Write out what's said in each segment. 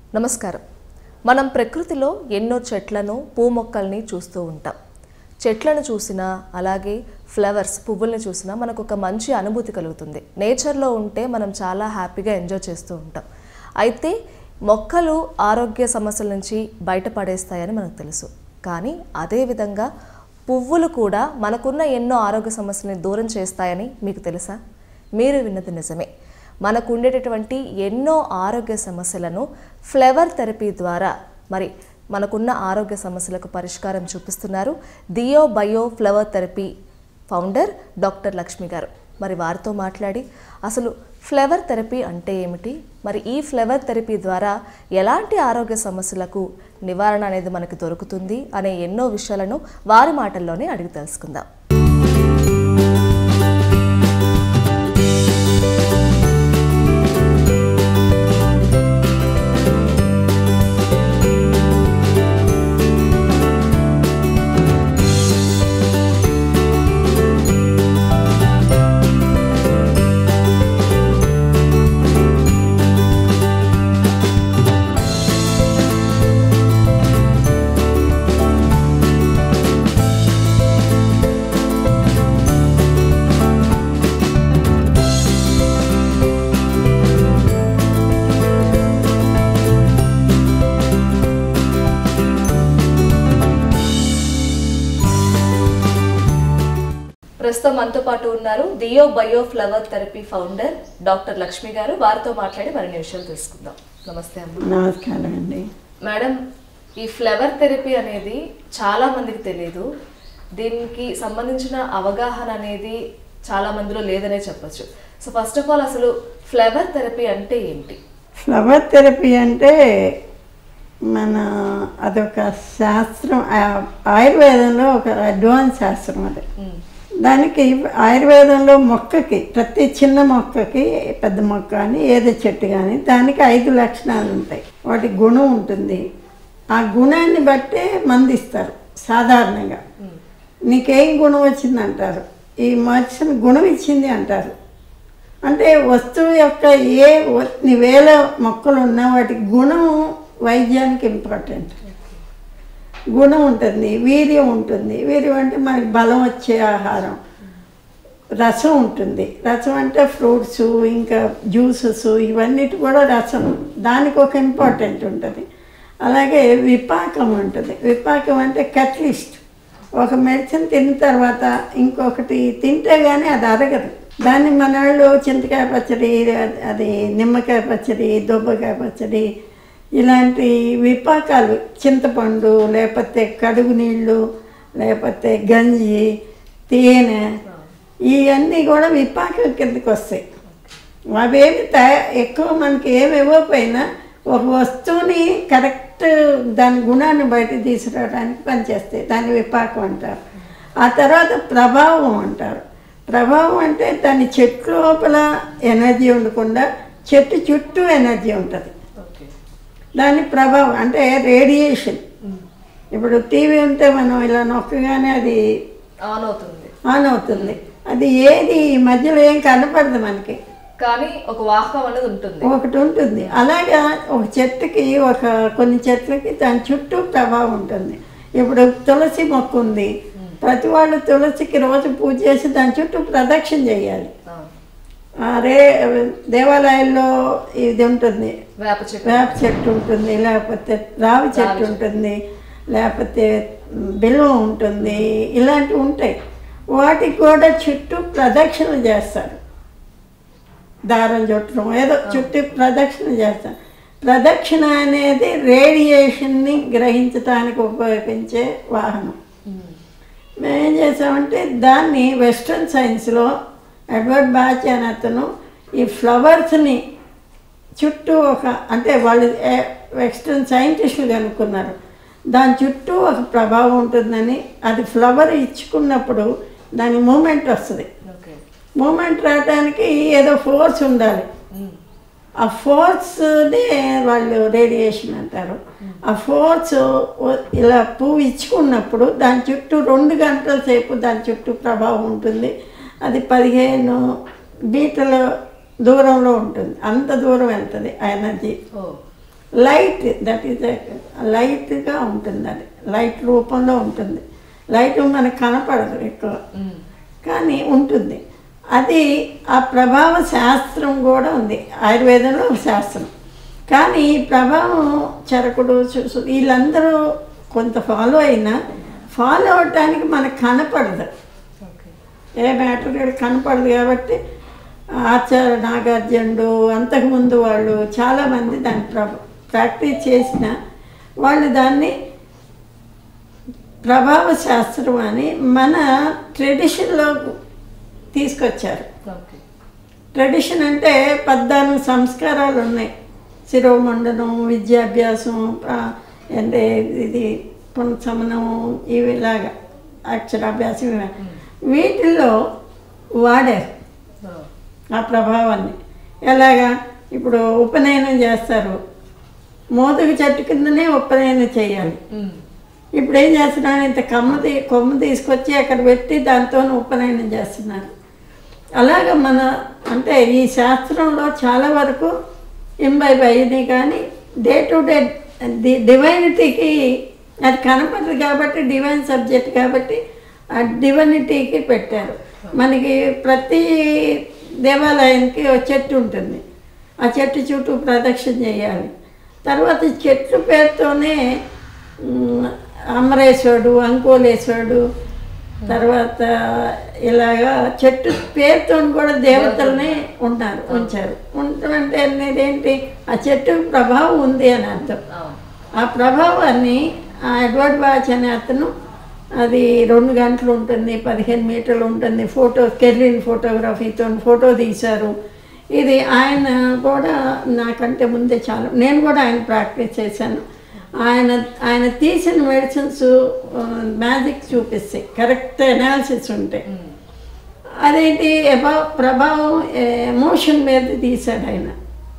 నమస్కారం మనం ప్రకృతిలో ఎన్నో చెట్లను పూ మొక్కల్ని చూస్తూ ఉంటాం చెట్లను చూసినా అలాగే ఫ్లవర్స్ పువ్వుల్ని చూసినా మనకు ఒక మంచి అనుభూతి కలుగుతుంది నేచర్లో ఉంటే మనం చాలా హ్యాపీగా ఎంజాయ్ చేస్తూ ఉంటాం అయితే మొక్కలు ఆరోగ్య సమస్యల నుంచి బయటపడేస్తాయని మనకు తెలుసు కానీ అదేవిధంగా పువ్వులు కూడా మనకున్న ఎన్నో ఆరోగ్య సమస్యల్ని దూరం చేస్తాయని మీకు తెలుసా మీరు విన్నది నిజమే మనకు ఉండేటటువంటి ఎన్నో ఆరోగ్య సమస్యలను ఫ్లవర్ థెరపీ ద్వారా మరి మనకున్న ఆరోగ్య సమస్యలకు పరిష్కారం చూపిస్తున్నారు the bio flower therapy founder doctor Lakshmi గారు మరి వారితో మాట్లాడి అసలు ఫ్లవర్ థెరపీ అంటే ఏమిటి మరి ఈ ఫ్లవర్ థెరపీ ద్వారా ఎలాంటి ఆరోగ్య సమస్యలకు నివారణ అనేది మనకి దొరుకుతుంది అనే ఎన్నో విషయాలను వారి మాటల్లోనే అడిగి తెలుసుకుందాం ప్రస్తుతం మనతో పాటు ఉన్నారు the bio flower therapy founder doctor Lakshmi గారు వారితో మాట్లాడి మరిన్ని విషయాలు తెలుసుకుందాం నమస్తే అమ్మ నమస్కారం అండి మేడం ఈ ఫ్లవర్ థెరపీ అనేది చాలా మందికి తెలియదు దీనికి సంబంధించిన అవగాహన అనేది చాలా మందిలో లేదనే చెప్పొచ్చు సో ఫస్ట్ ఆఫ్ ఆల్ అసలు ఫ్లవర్ థెరపీ అంటే ఏంటి ఫ్లవర్ థెరపీ అంటే మన అదొక శాస్త్రం ఆ- ఆయుర్వేదంలో ఒక అడ్వాన్స్ శాస్త్రం అది మ్మ్. దానికి ఆయుర్వేదంలో మొక్కకి ప్రతి చిన్న మొక్కకి పెద్ద మొక్క కానీ ఏదో చెట్టు కానీ దానికి ఐదు లక్షణాలు ఉంటాయి వాటి గుణం ఉంటుంది ఆ గుణాన్ని బట్టే మందిస్తారు సాధారణంగా మ్మ్. నీకేం గుణం వచ్చింది అంటారు ఈ మనిషిని గుణం ఇచ్చింది అంటారు అంటే వస్తువు యొక్క ఏ వ- నీ వేల మొక్కలు ఉన్నా వాటి గుణం వైద్యానికి ఇంపార్టెంట్ గుణం ఉంటుంది వీర్యం ఉంటుంది వీర్యం అంటే మనకి బలం వచ్చే ఆహారం రసం ఉంటుంది రసం అంటే ఫ్రూట్స్ ఇంకా జ్యూసెస్ ఇవన్నిటి కూడా రసం దానికి ఒక ఇంపార్టెంట్ ఉంటుంది అలాగే విపాకం ఉంటుంది విపాకం అంటే కట్లిస్ట్ ఒక మెడిసిన్ తిన్న తర్వాత ఇంకొకటి తింటే కానీ అది అరగదు దాన్ని మన వాళ్ళు చింతకాయ పచ్చడి అది నిమ్మకాయ పచ్చడి దుబ్బకాయ పచ్చడి ఇలాంటి విపాకాలు చింతపండు లేకపోతే కడుగు నీళ్ళు లేకపోతే గంజి తేనె ఇవన్నీ కూడా విపాకం కిందకి వస్తాయి అవేమి తయా ఎక్కువ మనకి ఏమి ఇవ్వకపోయినా ఒక వస్తువుని కరెక్ట్ దాని గుణాన్ని బయట తీసుకురావడానికి పనిచేస్తాయి దాన్ని విపాకం అంటారు ఆ తర్వాత ప్రభావం అంటారు ప్రభావం అంటే దాని చెట్టు లోపల ఎనర్జీ ఉండకుండా చెట్టు చుట్టూ ఎనర్జీ ఉంటుంది ఓకే దాని ప్రభావం అంటే రేడియేషన్ ఇప్పుడు టీవీ ఉంటే మనం ఇలా నొక్కగానే అది ఆన్ అవుతుంది ఆన్ అవుతుంది అది ఏది ఈ మధ్యలో ఏం కనపడదు మనకి కానీ ఒక వాహకం అనేది ఉంటుంది ఒకటి ఉంటుంది అలాగా ఒక చెట్టుకి ఒక కొన్ని చెట్లకి దాని చుట్టూ ప్రభావం ఉంటుంది ఇప్పుడు తులసి మొక్క ఉంది ప్రతి వాళ్ళు తులసికి రోజు పూజ చేసి దాని చుట్టూ ప్రదక్షిణ చేయాలి ఆ, ఆ రే దేవాలయాల్లో ఇది ఉంటుంది వేప చెట్టు వేప చెట్టు ఉంటుంది లేకపోతే రావి చెట్టు ఉంటుంది లేకపోతే బెల్లం ఉంటుంది ఇలాంటివి ఉంటాయి వాటికి కూడా చుట్టూ ప్రదక్షిణ చేస్తారు దారం చుట్టడం ఏదో చుట్టూ ప్రదక్షిణ చేస్తారు ప్రదక్షిణ అనేది రేడియేషన్ని గ్రహించడానికి ఉపయోగించే వాహనం మ్మ్. మేము ఏం చేసామంటే దాన్ని వెస్ట్రన్ సైన్స్లో ఎడ్వర్డ్ బాచ్ అనే అతను ఈ ఫ్లవర్స్ని చుట్టూ ఒక అంటే వాళ్ళు ఏ- వెస్ట్రన్ సైంటిస్టులు కనుక్కున్నారు దాని చుట్టూ ఒక ప్రభావం ఉంటుందని అది ఫ్లవర్ ఇచ్చుకున్నప్పుడు దాని మూమెంట్ వస్తుంది ఓకే మూమెంట్ రావడానికి ఏదో ఫోర్స్ ఉండాలి మ్మ్. ఆ ఫోర్స్ని వాళ్ళు రేడియేషన్ అంటారు ఆ ఫోర్స్ ఇలా పువ్వు ఇచ్చుకున్నప్పుడు దాని చుట్టూ రెండు గంటల సేపు దాని చుట్టూ ప్రభావం ఉంటుంది అది పదిహేను మీటర్ల దూరంలో ఉంటుంది అంత దూరం వెళ్తుంది ఆ energy oh light that is లైట్గా ఉంటుంది అది లైట్ రూపంలో ఉంటుంది లైట్ మనకు కనపడదు ఎక్కువ కానీ ఉంటుంది అది ఆ ప్రభావ శాస్త్రం కూడా ఉంది ఆయుర్వేదంలో ఒక శాస్త్రం కానీ ఈ ప్రభావం చరకుడు సు- వీళ్ళందరూ కొంత ఫాలో అయినా ఫాలో అవటానికి మనకు కనపడదు ఓకే ఏ మ్యాటర్ కనపడదు కాబట్టి ఆచార్య నాగార్జునుడు అంతకుముందు వాళ్ళు చాలామంది దాన్ని ప్ర ప్రాక్టీస్ చేసిన వాళ్ళు దాన్ని ప్రభావ శాస్త్రం అని మన ట్రెడిషన్లో తీసుకొచ్చారు ఓకే ట్రెడిషన్ అంటే పద్నాలుగు సంస్కారాలు ఉన్నాయి శిరోమండనం విద్యాభ్యాసం ఆ, అంటే ఇది పునఃసమనం ఇవిలాగా అక్షరాభ్యాసం ఇవి. వీటిల్లో వాడారు ఆ ప్రభావాన్ని ఎలాగా ఇప్పుడు ఉపనయనం చేస్తారు మోదక చెట్టు కిందనే ఉపనయనం చేయాలి ఇప్పుడు ఏం చేస్తున్నారు ఇంత కమ్మ తీ కొమ్మ తీసుకొచ్చి అక్కడ పెట్టి దాంతో ఉపనయనం చేస్తున్నారు అలాగ మన అంటే ఈ శాస్త్రంలో చాలా వరకు ఇంబైబ్ అయ్యింది కానీ డే టు డే ది డివైనిటీకి అది కనపడదు కాబట్టి డివైన్ సబ్జెక్ట్ కాబట్టి ఆ డివైనిటీకి పెట్టారు మనకి ప్రతి దేవాలయానికి ఒక చెట్టు ఉంటుంది ఆ చెట్టు చుట్టూ ప్రదక్షిణ చేయాలి తర్వాత చెట్టు పేరుతోనే మ్, అమరేశ్వరుడు అంకోలేశ్వరుడు తర్వాత ఇలాగా చెట్టు పేరుతో కూడా దేవతల్ని ఉంటారు ఉంచారు ఉంటారంటే అనేది ఏంటి ఆ చెట్టు ప్రభావం ఉంది అని అర్థం ఆ ప్రభావాన్ని ఆ ఎడ్వర్డ్ వాచ్ అనే అతను అది రెండు గంటలు ఉంటుంది పదిహేను మీటర్లు ఉంటుంది ఫోటో కెర్లిన్ ఫోటోగ్రఫీతో ఫోటో తీశారు ఇది ఆయన కూడా నాకంటే ముందే చాలా నేను కూడా ఆయన ప్రాక్టీస్ చేశాను ఆయన ఆయన తీసిన మెడిసిన్స్ మ్యాజిక్ చూపిస్తాయి కరెక్ట్ అనాలిసిస్ ఉంటాయి అదేంటి ఎబా- ప్రభావం ఎమోషన్ మీద తీశాడు ఆయన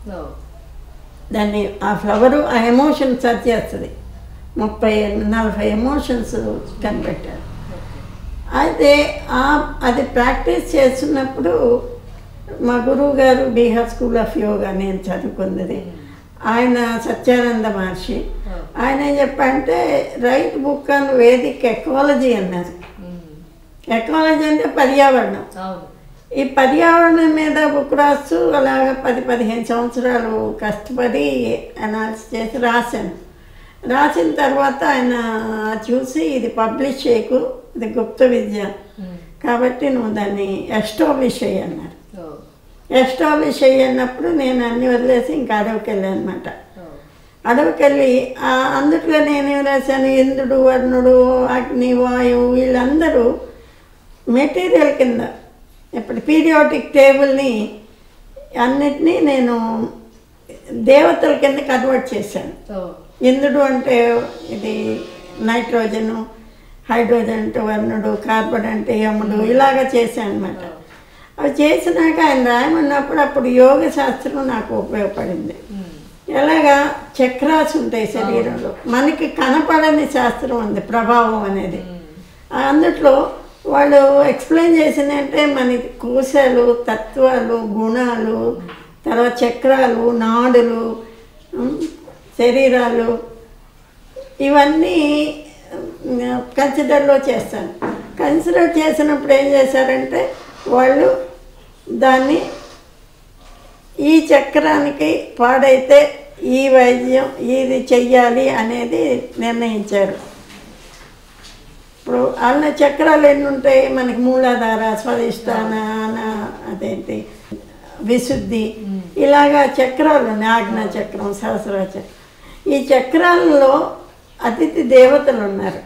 దాన్ని ఆ ఫ్లవరు ఆ ఎమోషన్ సర్చ్ చేస్తుంది ముప్పై నలభై ఎమోషన్స్ కనిపెట్టారు అయితే ఆ అది ప్రాక్టీస్ చేస్తున్నప్పుడు మా గురువు గారు బీహార్ స్కూల్ ఆఫ్ యోగా నేను చదువుకున్నది ఆయన సత్యానంద మహర్షి ఆయన ఏం చెప్పంటే right book and Vedic ecology అన్నారు ఎకాలజీ అంటే పర్యావరణం అవును ఈ పర్యావరణం మీద బుక్ రాస్తూ అలాగ పది పదిహేను సంవత్సరాలు కష్టపడి అనాలిసిస్ చేసి రాశాను రాసిన తర్వాత ఆయన చూసి ఇది పబ్లిష్ చేయకు ఇది గుప్త విద్య కాబట్టి నువ్వు దాన్ని ఎస్టాబ్లిష్ అయ్యి అన్నారు ఎస్టాబ్లిష్ అయ్యి అన్నప్పుడు నేను అన్ని వదిలేసి ఇంకా అడవికి వెళ్ళాను అనమాట అడవికి వెళ్ళి ఆ అందుట్లో నేనేం రాశాను ఇంద్రుడు వర్ణుడు అగ్ని వాయువు వీళ్ళందరూ మెటీరియల్ కింద ఇప్పుడు పీరియాటిక్ టేబుల్ని అన్నిటినీ నేను దేవతల కింద కన్వర్ట్ చేశాను ఇంద్రుడు అంటే ఇది నైట్రోజను హైడ్రోజన్ అంటే వర్ణుడు కార్బన్ అంటే యముడు ఇలాగ చేశాను అనమాట అవి చేసినాక ఆయన రాయమన్నప్పుడు అప్పుడు యోగ శాస్త్రం నాకు ఉపయోగపడింది ఎలాగా చక్రాస్ ఉంటాయి శరీరంలో మనకి కనపడని శాస్త్రం ఉంది ప్రభావం అనేది అందుట్లో వాళ్ళు ఎక్స్ప్లెయిన్ చేసిందంటే మనకి కోశాలు తత్వాలు గుణాలు తర్వాత చక్రాలు నాడులు ఉమ్, శరీరాలు ఇవన్నీ కన్సిడర్లో చేస్తాను కన్సిడర్ చేసినప్పుడు ఏం చేశారంటే వాళ్ళు దాన్ని ఈ చక్రానికి పాడైతే ఈ వైద్యం ఇది చెయ్యాలి అనేది నిర్ణయించారు ఇప్పుడు అన్న చక్రాలు ఎన్ని ఉంటాయి మనకి మూలాధార స్వధిష్టాన అన- అదేంటి విశుద్ధి ఇలాగా చక్రాలు ఉన్నాయి ఆజ్ఞా చక్రం సహస్ర చక్రం ఈ చక్రాలలో అతిథి దేవతలు ఉన్నారు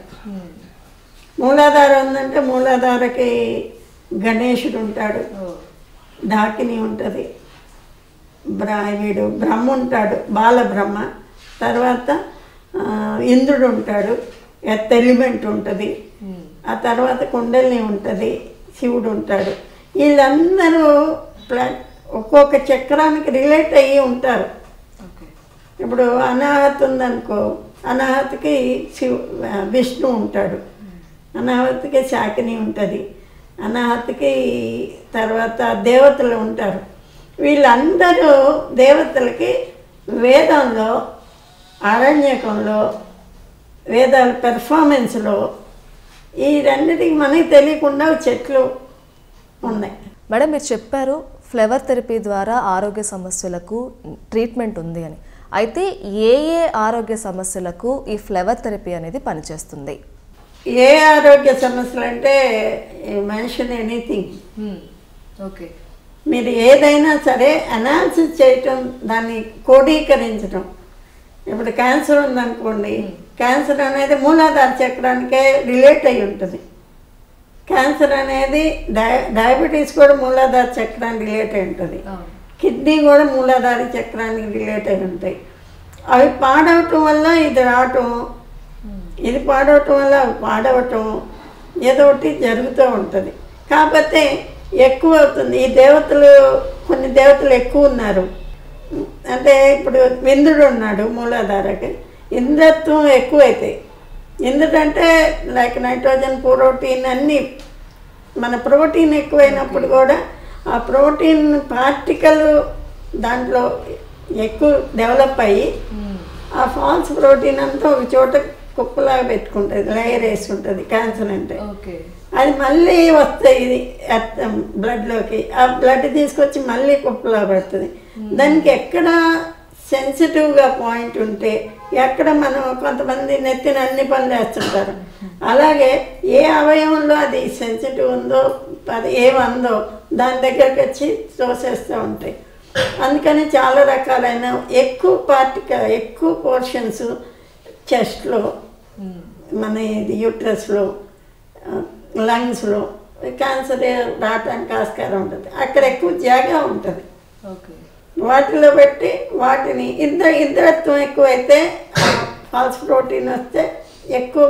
మూలాధార ఉందంటే మూలాధారకి గణేశుడు ఉంటాడు డాకిని ఉంటుంది బ్రా వీడు బ్రహ్మ ఉంటాడు బాలబ్రహ్మ తర్వాత ఆ, ఇంద్రుడు ఉంటాడు ఎర్త్ ఎలిమెంట్ ఉంటుంది ఆ తర్వాత కుండలిని ఉంటుంది శివుడు ఉంటాడు వీళ్ళందరూ ప్లా ఒక్కొక్క చక్రానికి రిలేట్ అయ్యి ఉంటారు ఇప్పుడు అనాహత్ ఉందనుకో అనాహత్కి శివ విష్ణు ఉంటాడు అనాహత్కి శాకిని ఉంటుంది అనాహత్కి తర్వాత దేవతలు ఉంటారు వీళ్ళందరూ దేవతలకి వేదంలో ఆరణ్యకంలో వేదాల పెర్ఫార్మెన్స్లో ఈ రెండింటికి మనకి తెలియకుండా చెట్లు ఉన్నాయి మేడం మీరు చెప్పారు ఫ్లవర్ థెరపీ ద్వారా ఆరోగ్య సమస్యలకు ట్రీట్మెంట్ ఉంది అని అయితే ఏ ఏ ఆరోగ్య సమస్యలకు ఈ ఫ్లవర్ థెరపీ అనేది పనిచేస్తుంది ఏ ఆరోగ్య సమస్యలు అంటే మెన్షన్ ఎనీథింగ్ ఓకే మీరు ఏదైనా సరే అనాలిసిస్ చేయటం దాన్ని కోడీకరించడం ఇప్పుడు క్యాన్సర్ ఉందనుకోండి క్యాన్సర్ అనేది మూలాధార చక్రానికే రిలేట్ అయి ఉంటుంది క్యాన్సర్ అనేది డయ డయాబెటీస్ కూడా మూలాధార చక్రానికి రిలేట్ అయి ఉంటుంది కిడ్నీ కూడా మూలాధార చక్రానికి రిలేట్ అయి ఉంటాయి అవి పాడవటం వల్ల ఇది రావటం ఇది పాడవటం వల్ల అవి పాడవటం ఏదో ఒకటి జరుగుతూ ఉంటుంది కాకపోతే ఎక్కువ అవుతుంది ఈ దేవతలు కొన్ని దేవతలు ఎక్కువ ఉన్నారు అంటే ఇప్పుడు ఇంద్రుడు ఉన్నాడు మూలాధారకి ఇంద్రత్వం ఎక్కువైతాయి ఇంద్రుడు అంటే లైక్ నైట్రోజన్ ప్రోటీన్ అన్నీ మన ప్రోటీన్ ఎక్కువైనప్పుడు కూడా ఆ ప్రోటీన్ పార్టికల్ దాంట్లో ఎక్కువ డెవలప్ అయ్యి ఆ ఫాల్స్ ప్రోటీన్ అంతా ఒక చోట కుప్పలాగా పెట్టుకుంటుంది లేయర్ వేసుకుంటుంది క్యాన్సర్ అంటే ఓకే అది మళ్ళీ వస్తాయి ఇది బ్లడ్లోకి ఆ బ్లడ్ తీసుకొచ్చి మళ్ళీ కుప్పలా పెడుతుంది దానికి ఎక్కడ సెన్సిటివ్గా పాయింట్ ఉంటే ఎక్కడ మనం కొంతమంది నెత్తిన అన్ని పనులు వేస్తుంటారు అలాగే ఏ అవయవంలో అది సెన్సిటివ్ ఉందో అది ఏమందో దాని దగ్గరికి వచ్చి తోసేస్తూ ఉంటాయి అందుకని చాలా రకాలైన ఎక్కువ పార్టిక ఎక్కువ పోర్షన్స్ చెస్ట్లో మన ఇది యూట్రస్లో లంగ్స్లో క్యాన్సర్ రావడానికి ఆస్కారం ఉంటుంది అక్కడ ఎక్కువ జాగా ఉంటుంది ఓకే వాటిలో పెట్టి వాటిని ఇంద్ర ఇంద్రత్వం ఎక్కువైతే ఫాల్స్ ప్రోటీన్ వస్తే ఎక్కువ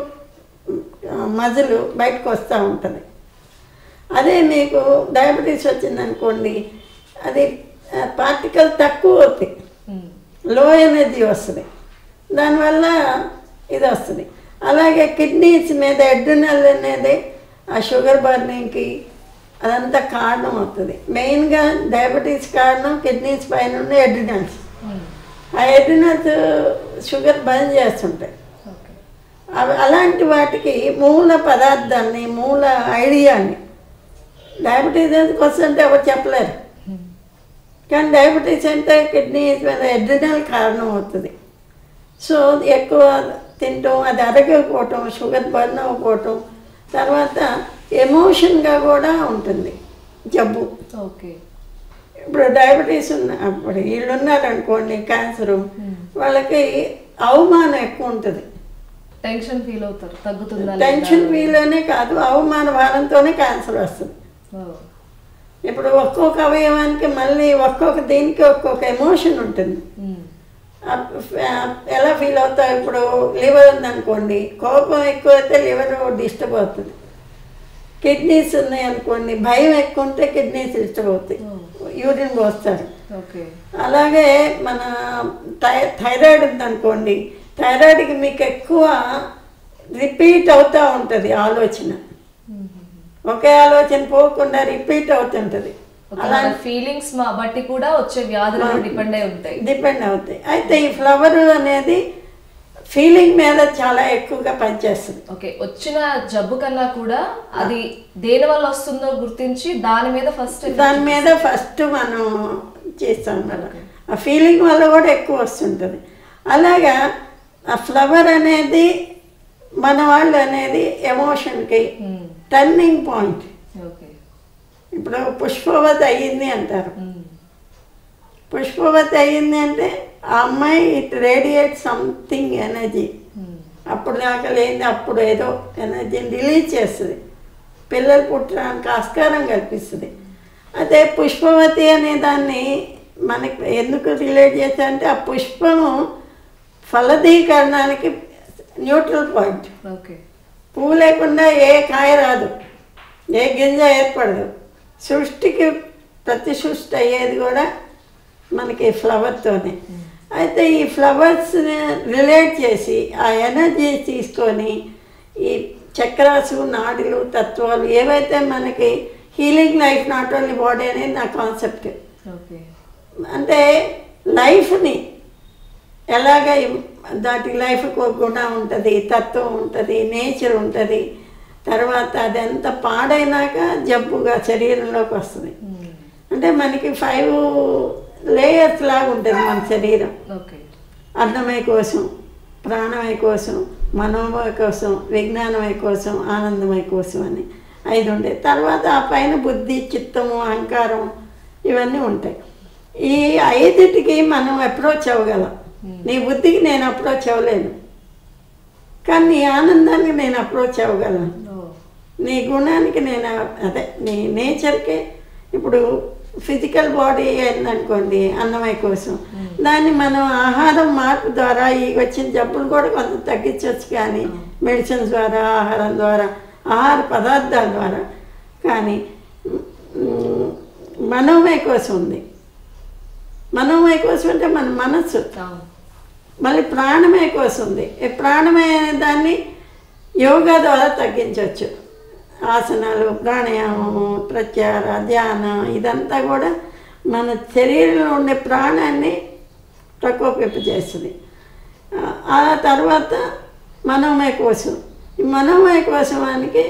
మజలు బయటకు వస్తూ ఉంటుంది అదే మీకు డయాబెటీస్ వచ్చిందనుకోండి అది పార్టికల్ తక్కువ అవుతాయి లో ఎనర్జీ వస్తుంది దానివల్ల ఇది వస్తుంది అలాగే కిడ్నీస్ మీద ఎడ్రినల్ అనేది ఆ షుగర్ బర్నింగ్కి అదంతా కారణం అవుతుంది మెయిన్గా డయాబెటీస్ కారణం కిడ్నీస్ పైన ఉన్న ఎడ్రినల్స్ ఆ ఎడ్రినల్స్ షుగర్ బర్న్ చేస్తుంటాయి ఓకే అవి అలాంటి వాటికి మూల పదార్థాన్ని మూల ఐడియాని డయాబెటీస్ ఎందుకు వస్తుంటే ఎవరు చెప్పలేరు కానీ డయాబెటీస్ అంటే కిడ్నీ మీద ఎడ్రినల్ కారణం అవుతుంది సో ఎక్కువ తింటాం అది అరగకపోవటం షుగర్ బర్న్ అవ్వకపోవటం తర్వాత ఎమోషన్గా కూడా ఉంటుంది జబ్బు ఓకే ఇప్పుడు డయాబెటీస్ ఉన్న అప్పుడు వీళ్ళు ఉన్నారనుకోండి క్యాన్సరు వాళ్ళకి అవమానం ఎక్కువ ఉంటుంది టెన్షన్ ఫీల్ అవుతారు తగ్గుతుందా టెన్షన్ ఫీల్లోనే కాదు అవమాన భారంతోనే క్యాన్సర్ వస్తుంది ఇప్పుడు ఒక్కొక్క అవయవానికి మళ్ళీ ఒక్కొక్క దీనికి ఒక్కొక్క ఎమోషన్ ఉంటుంది ఆ ఫ- ఎలా ఫీల్ అవుతావు ఇప్పుడు లివర్ ఉందనుకోండి కోపం ఎక్కువైతే లివర్ డిస్టర్బ్ అవుతుంది కిడ్నీస్ ఉన్నాయి అనుకోండి భయం ఎక్కువ ఉంటే కిడ్నీస్ డిస్టర్బ్ అవుతాయి యూరిన్ పోస్తారు ఓకే అలాగే మన థై థైరాయిడ్ ఉందనుకోండి థైరాయిడ్కి మీకు ఎక్కువ రిపీట్ అవుతూ ఉంటుంది ఆలోచన ఒకే ఆలోచన పోకుండా రిపీట్ అవుతుంటుంది మన ఫీలింగ్స్ బట్టి కూడా వచ్చే వ్యాధులు డిపెండ్ అయి ఉంటాయి డిపెండ్ అవుతాయి అయితే ఈ ఫ్లవర్ అనేది ఫీలింగ్ మీద చాలా ఎక్కువగా పనిచేస్తుంది ఓకే వచ్చిన జబ్బు కన్నా కూడా అది దేని వల్ల వస్తుందో గుర్తించి దాని మీద ఫస్ట్ దాని మీద ఫస్ట్ మనం చేస్తాం కదా ఆ ఫీలింగ్ వల్ల కూడా ఎక్కువ వస్తుంటుంది అలాగా ఆ ఫ్లవర్ అనేది మన వాళ్ళు అనేది ఎమోషన్కి టర్నింగ్ పాయింట్ ఓకే ఇప్పుడు పుష్పవతి అయ్యింది అంటారు పుష్పవతి అయ్యింది అంటే ఆ అమ్మాయి ఇట్ రేడియేట్ సంథింగ్ ఎనర్జీ అప్పుడు దాకా లేని అప్పుడు ఏదో ఎనర్జీని రిలీజ్ చేస్తుంది పిల్లలు పుట్టడానికి ఆస్కారం కల్పిస్తుంది అదే పుష్పవతి అనే దాన్ని మనకి ఎందుకు రిలేట్ చేస్తారంటే ఆ పుష్పము ఫలదీకరణానికి న్యూట్రల్ పాయింట్ ఓకే పువ్వు లేకుండా ఏ కాయ రాదు ఏ గింజ ఏర్పడదు సృష్టికి ప్రతి సృష్టి అయ్యేది కూడా మనకి ఫ్లవర్తోనే అయితే ఈ ఫ్లవర్స్ని రిలేట్ చేసి ఆ ఎనర్జీ తీసుకొని ఈ చక్రాసు నాడులు తత్వాలు ఏవైతే మనకి healing life not only body అనేది నా కాన్సెప్ట్ ఓకే అంటే లైఫ్ని ఎలాగ దాటి లైఫ్కి ఒక గుణం ఉంటుంది తత్వం ఉంటుంది నేచర్ ఉంటుంది తర్వాత అదంతా పాడైనాక జబ్బుగా శరీరంలోకి వస్తుంది అంటే మనకి ఫైవ్ లేయర్స్ లాగా ఉంటుంది మన శరీరం ఓకే అన్నమయ కోసం ప్రాణమయ కోసం మనోమయ కోసం విజ్ఞానమయ కోసం ఆనందమయ కోసం అని ఐదు ఉంటాయి తర్వాత ఆ పైన బుద్ధి చిత్తము అహంకారం ఇవన్నీ ఉంటాయి ఈ ఐదింటికి మనం అప్రోచ్ అవ్వగలం నీ బుద్ధికి నేను అప్రోచ్ అవ్వలేను కానీ నీ ఆనందానికి నేను అప్రోచ్ అవ్వగలను నీ గుణానికి నేను అదే నీ నేచర్కి ఇప్పుడు ఫిజికల్ బాడీ అయిందనుకోండి అన్నమయ కోసం దాన్ని మనం ఆహారం మార్పు ద్వారా ఈ వచ్చిన జబ్బులు కూడా కొంత తగ్గించవచ్చు కానీ మెడిసిన్స్ ద్వారా ఆహారం ద్వారా ఆహార పదార్థాల ద్వారా కానీ మ్, మనోమయ కోసం ఉంది మనోమయ కోసం అంటే మన మనస్సు మళ్ళీ ప్రాణమయ కోసం ఉంది ఈ ప్రాణమయ అనే దాన్ని యోగా ద్వారా తగ్గించవచ్చు ఆసనాలు ప్రాణాయామము ప్రత్యాహార ధ్యానం ఇదంతా కూడా మన శరీరంలో ఉండే ప్రాణాన్ని ప్రకోపింపజేస్తుంది ఆ- ఆ తర్వాత మనోమయ కోసం ఈ మనోమయ కోసమానికి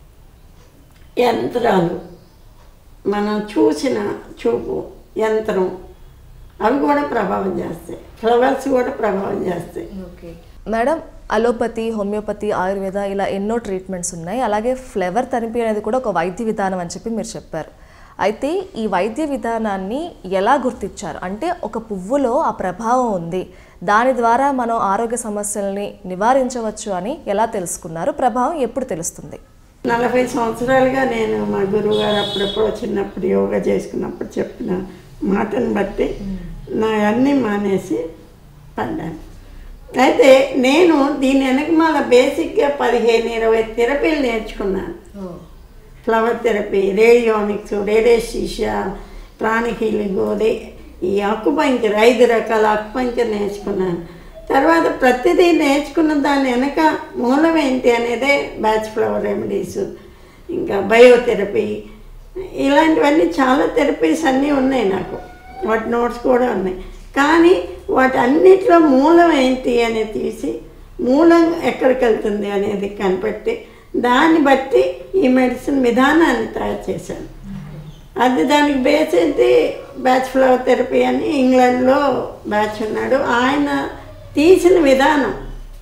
యంత్రాలు మనం చూసిన చూపు యంత్రం అవి కూడా ప్రభావం చేస్తాయి ఫ్లవర్స్ కూడా ప్రభావం చేస్తాయి okay madam allopathy homeopathy Ayurveda ఇలా ఎన్నో ట్రీట్మెంట్స్ ఉన్నాయి అలాగే ఫ్లేవర్ థెరపీ అనేది కూడా ఒక వైద్య విధానం అని చెప్పి మీరు చెప్పారు అయితే ఈ వైద్య విధానాన్ని ఎలా గుర్తించారు అంటే ఒక పువ్వులో ఆ ప్రభావం ఉంది దాని ద్వారా మనం ఆరోగ్య సమస్యల్ని నివారించవచ్చు అని ఎలా తెలుసుకున్నారు ప్రభావం ఎప్పుడు తెలుస్తుంది నలభై సంవత్సరాలుగా నేను మా గురువు గారు అప్పుడప్పుడు చిన్నప్పుడు యోగా చేసుకున్నప్పుడు చెప్పిన మాటను బట్టి నా అన్నీ మానేసి పడ్డాను అయితే నేను దీని వెనకమాల బేసిక్గా పదిహేను ఇరవై థెరపీలు నేర్చుకున్నాను flower therapy radionics radiesthesia pranic healing Reiki acupuncture ఐదు రకాల అక్కుపంచర్ నేర్చుకున్నాను తర్వాత ప్రతిదీ నేర్చుకున్న దాని వెనక మూలం ఏంటి అనేదే బ్యాచ్ ఫ్లవర్ రెమెడీస్ ఇంకా బయోథెరపీ ఇలాంటివన్నీ చాలా థెరపీస్ అన్నీ ఉన్నాయి నాకు వాటి నోట్స్ కూడా ఉన్నాయి కానీ వాటి అన్నిట్లో మూలం ఏంటి అనేది తీసి మూలం ఎక్కడికి వెళ్తుంది అనేది కనిపెట్టి దాన్ని బట్టి ఈ మెడిసిన్ విధానాన్ని తయారు చేశాను అది దానికి బేస్ ఏంటి బ్యాచ్ ఫ్లవర్ థెరపీ అని ఇంగ్లాండ్లో బ్యాచ్ ఉన్నాడు ఆయన తీసిన విధానం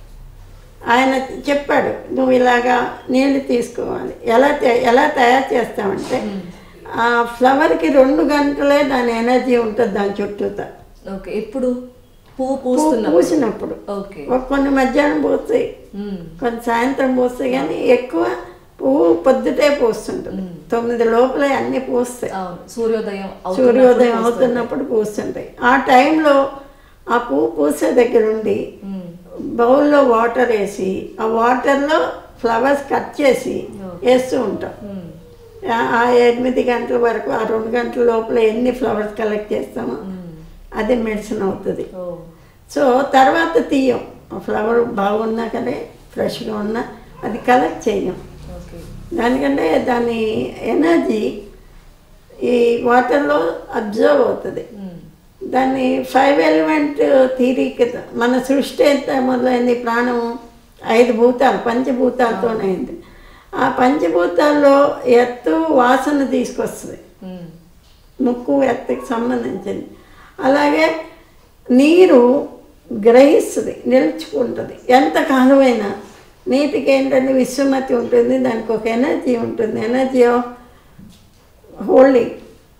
ఆయన చెప్పాడు నువ్వు ఇలాగా నీళ్లు తీసుకోవాలి ఎలా తే- ఎలా తయారు చేస్తామంటే ఆ ఫ్లవర్కి రెండు గంటలే దాని ఎనర్జీ ఉంటుంది దాని చుట్టూతా ఓకే ఇప్పుడు పువ్వు పూ- పూస్తున్నప్పుడు పూసినప్పుడు ఓకే ఒక కొన్ని మధ్యాహ్నం పూస్తాయి కొన్ని సాయంత్రం పూస్తాయి కానీ ఎక్కువ పువ్వు పొద్దుటే పూస్తుంటుంది తొమ్మిది లోపలే అన్నీ పూస్తాయి అవును సూర్యోదయం అవుతున్నప్పుడు సూర్యోదయం పూస్తుంది. అవుతున్నప్పుడు పూస్తుంటాయి ఆ టైంలో ఆ పువ్వు పూసే దగ్గర ఉండి మ్మ్. బౌల్లో వాటర్ వేసి ఆ వాటర్లో ఫ్లవర్స్ కట్ చేసి వేస్తూ ఉంటాం మ్మ్. ఆ- ఆ ఎనిమిది గంటల వరకు ఆ రెండు గంటల లోపల ఎన్ని ఫ్లవర్స్ కలెక్ట్ చేస్తామో అదే మెడిసిన్ అవుతుంది ఓ సో తర్వాత తీయం ఆ ఫ్లవర్ బాగున్నా కానీ ఫ్రెష్గా ఉన్నా అది కలెక్ట్ చేయం ఓకే దానికంటే దాని ఎనర్జీ ఈ వాటర్లో అబ్జర్వ్ అవుతుంది మ్మ్. దాన్ని ఫైవ్ ఎలిమెంట్ థీరీ కింద మన సృష్టి ఎంత మొదలైంది ప్రాణము ఐదు భూతాలు పంచభూతాలతోనైంది ఆ పంచభూతాల్లో ఎత్తు వాసన తీసుకొస్తుంది మ్మ్. ముక్కు ఎత్తుకి సంబంధించింది అలాగే నీరు గ్రహిస్తుంది నిలుచుకుంటుంది ఎంత కాలమైనా నీటికి ఏంటంటే విశ్వమతి ఉంటుంది దానికి ఒక ఎనర్జీ ఉంటుంది energy of holding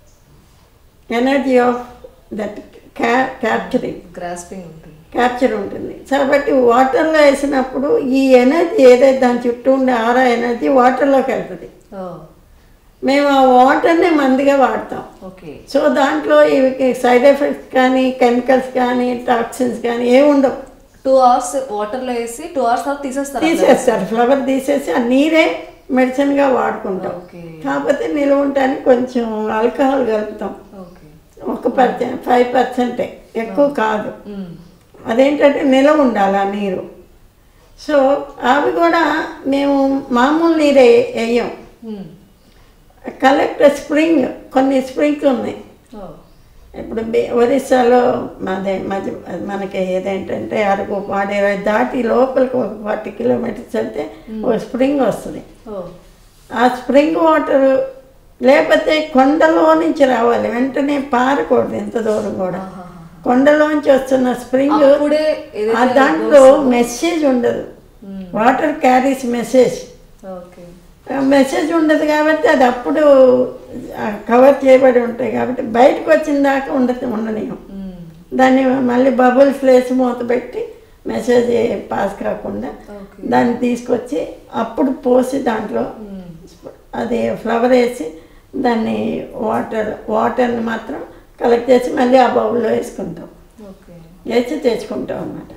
energy of that క్యా క్యాప్చరింగ్ గ్రాస్పింగ్ ఉంటుంది క్యాప్చర్ ఉంటుంది కాబట్టి వాటర్లో వేసినప్పుడు ఈ ఎనర్జీ ఏదైతే దాని చుట్టూ ఉండే ఆరా ఎనర్జీ వాటర్లోకి వెళ్తుంది ఓ మేము ఆ వాటర్ని మందుగా వాడతాం ఓకే సో దాంట్లో ఇవి సైడ్ ఎఫెక్ట్స్ కానీ కెమికల్స్ కానీ టాక్సిన్స్ కానీ ఏమి ఉండవు టూ అవర్స్ వాటర్లో వేసి టూ అవర్స్ తర్వాత తీసేస్తారు తీసేస్తారు ఫ్లవర్ తీసేసి ఆ నీరే మెడిసిన్గా వాడుకుంటాం ఓకే కాకపోతే నిల్వ ఉండడానికి కొంచెం ఆల్కహాల్ కలుపుతాం ఓకే ఒక పర్సెంట్ ఫైవ్ పర్సెంటే ఎక్కువ కాదు మ్మ్. అదేంటంటే నిలవ ఉండాలి ఆ నీరు సో అవి కూడా మేము మామూలు నీరే వేయం మ్మ్. కలెక్ట్ స్ప్రింగ్ కొన్ని స్ప్రింగ్స్ ఉన్నాయి ఓ ఇప్పుడు బి- ఒరిస్సాలో అదే మధ్య మనకి ఏదేంటంటే అరకు వాడేరా దాటి లోపలికి ఒక ఫార్టీ కిలోమీటర్స్ వెళ్తే ఒక స్ప్రింగ్ వస్తుంది ఓ ఆ స్ప్రింగ్ వాటర్ లేకపోతే కొండలో నుంచి రావాలి వెంటనే పారకూడదు ఎంత దూరం కూడా కొండలోంచి వస్తున్న స్ప్రింగ్ అప్పుడే ఆ ఏదైతే దాంట్లో మెసేజ్ ఉండదు water carries message okay message ఉండదు కాబట్టి అది అప్పుడు కవర్ చేయబడి ఉంటాయి కాబట్టి బయటకు వచ్చిన దాకా ఉండదు ఉండనియం దాన్ని మళ్ళీ బబుల్స్ వేసి మూత పెట్టి మెసేజ్ పాస్ కాకుండా ఓకే దాన్ని తీసుకొచ్చి అప్పుడు పోసి దాంట్లో అది ఫ్లవర్ వేసి దాన్ని వాటర్ వాటర్ని మాత్రం కలెక్ట్ చేసి మళ్ళీ ఆ బౌల్లో వేసుకుంటాం ఓకే వేసి తెచ్చుకుంటాం అన్నమాట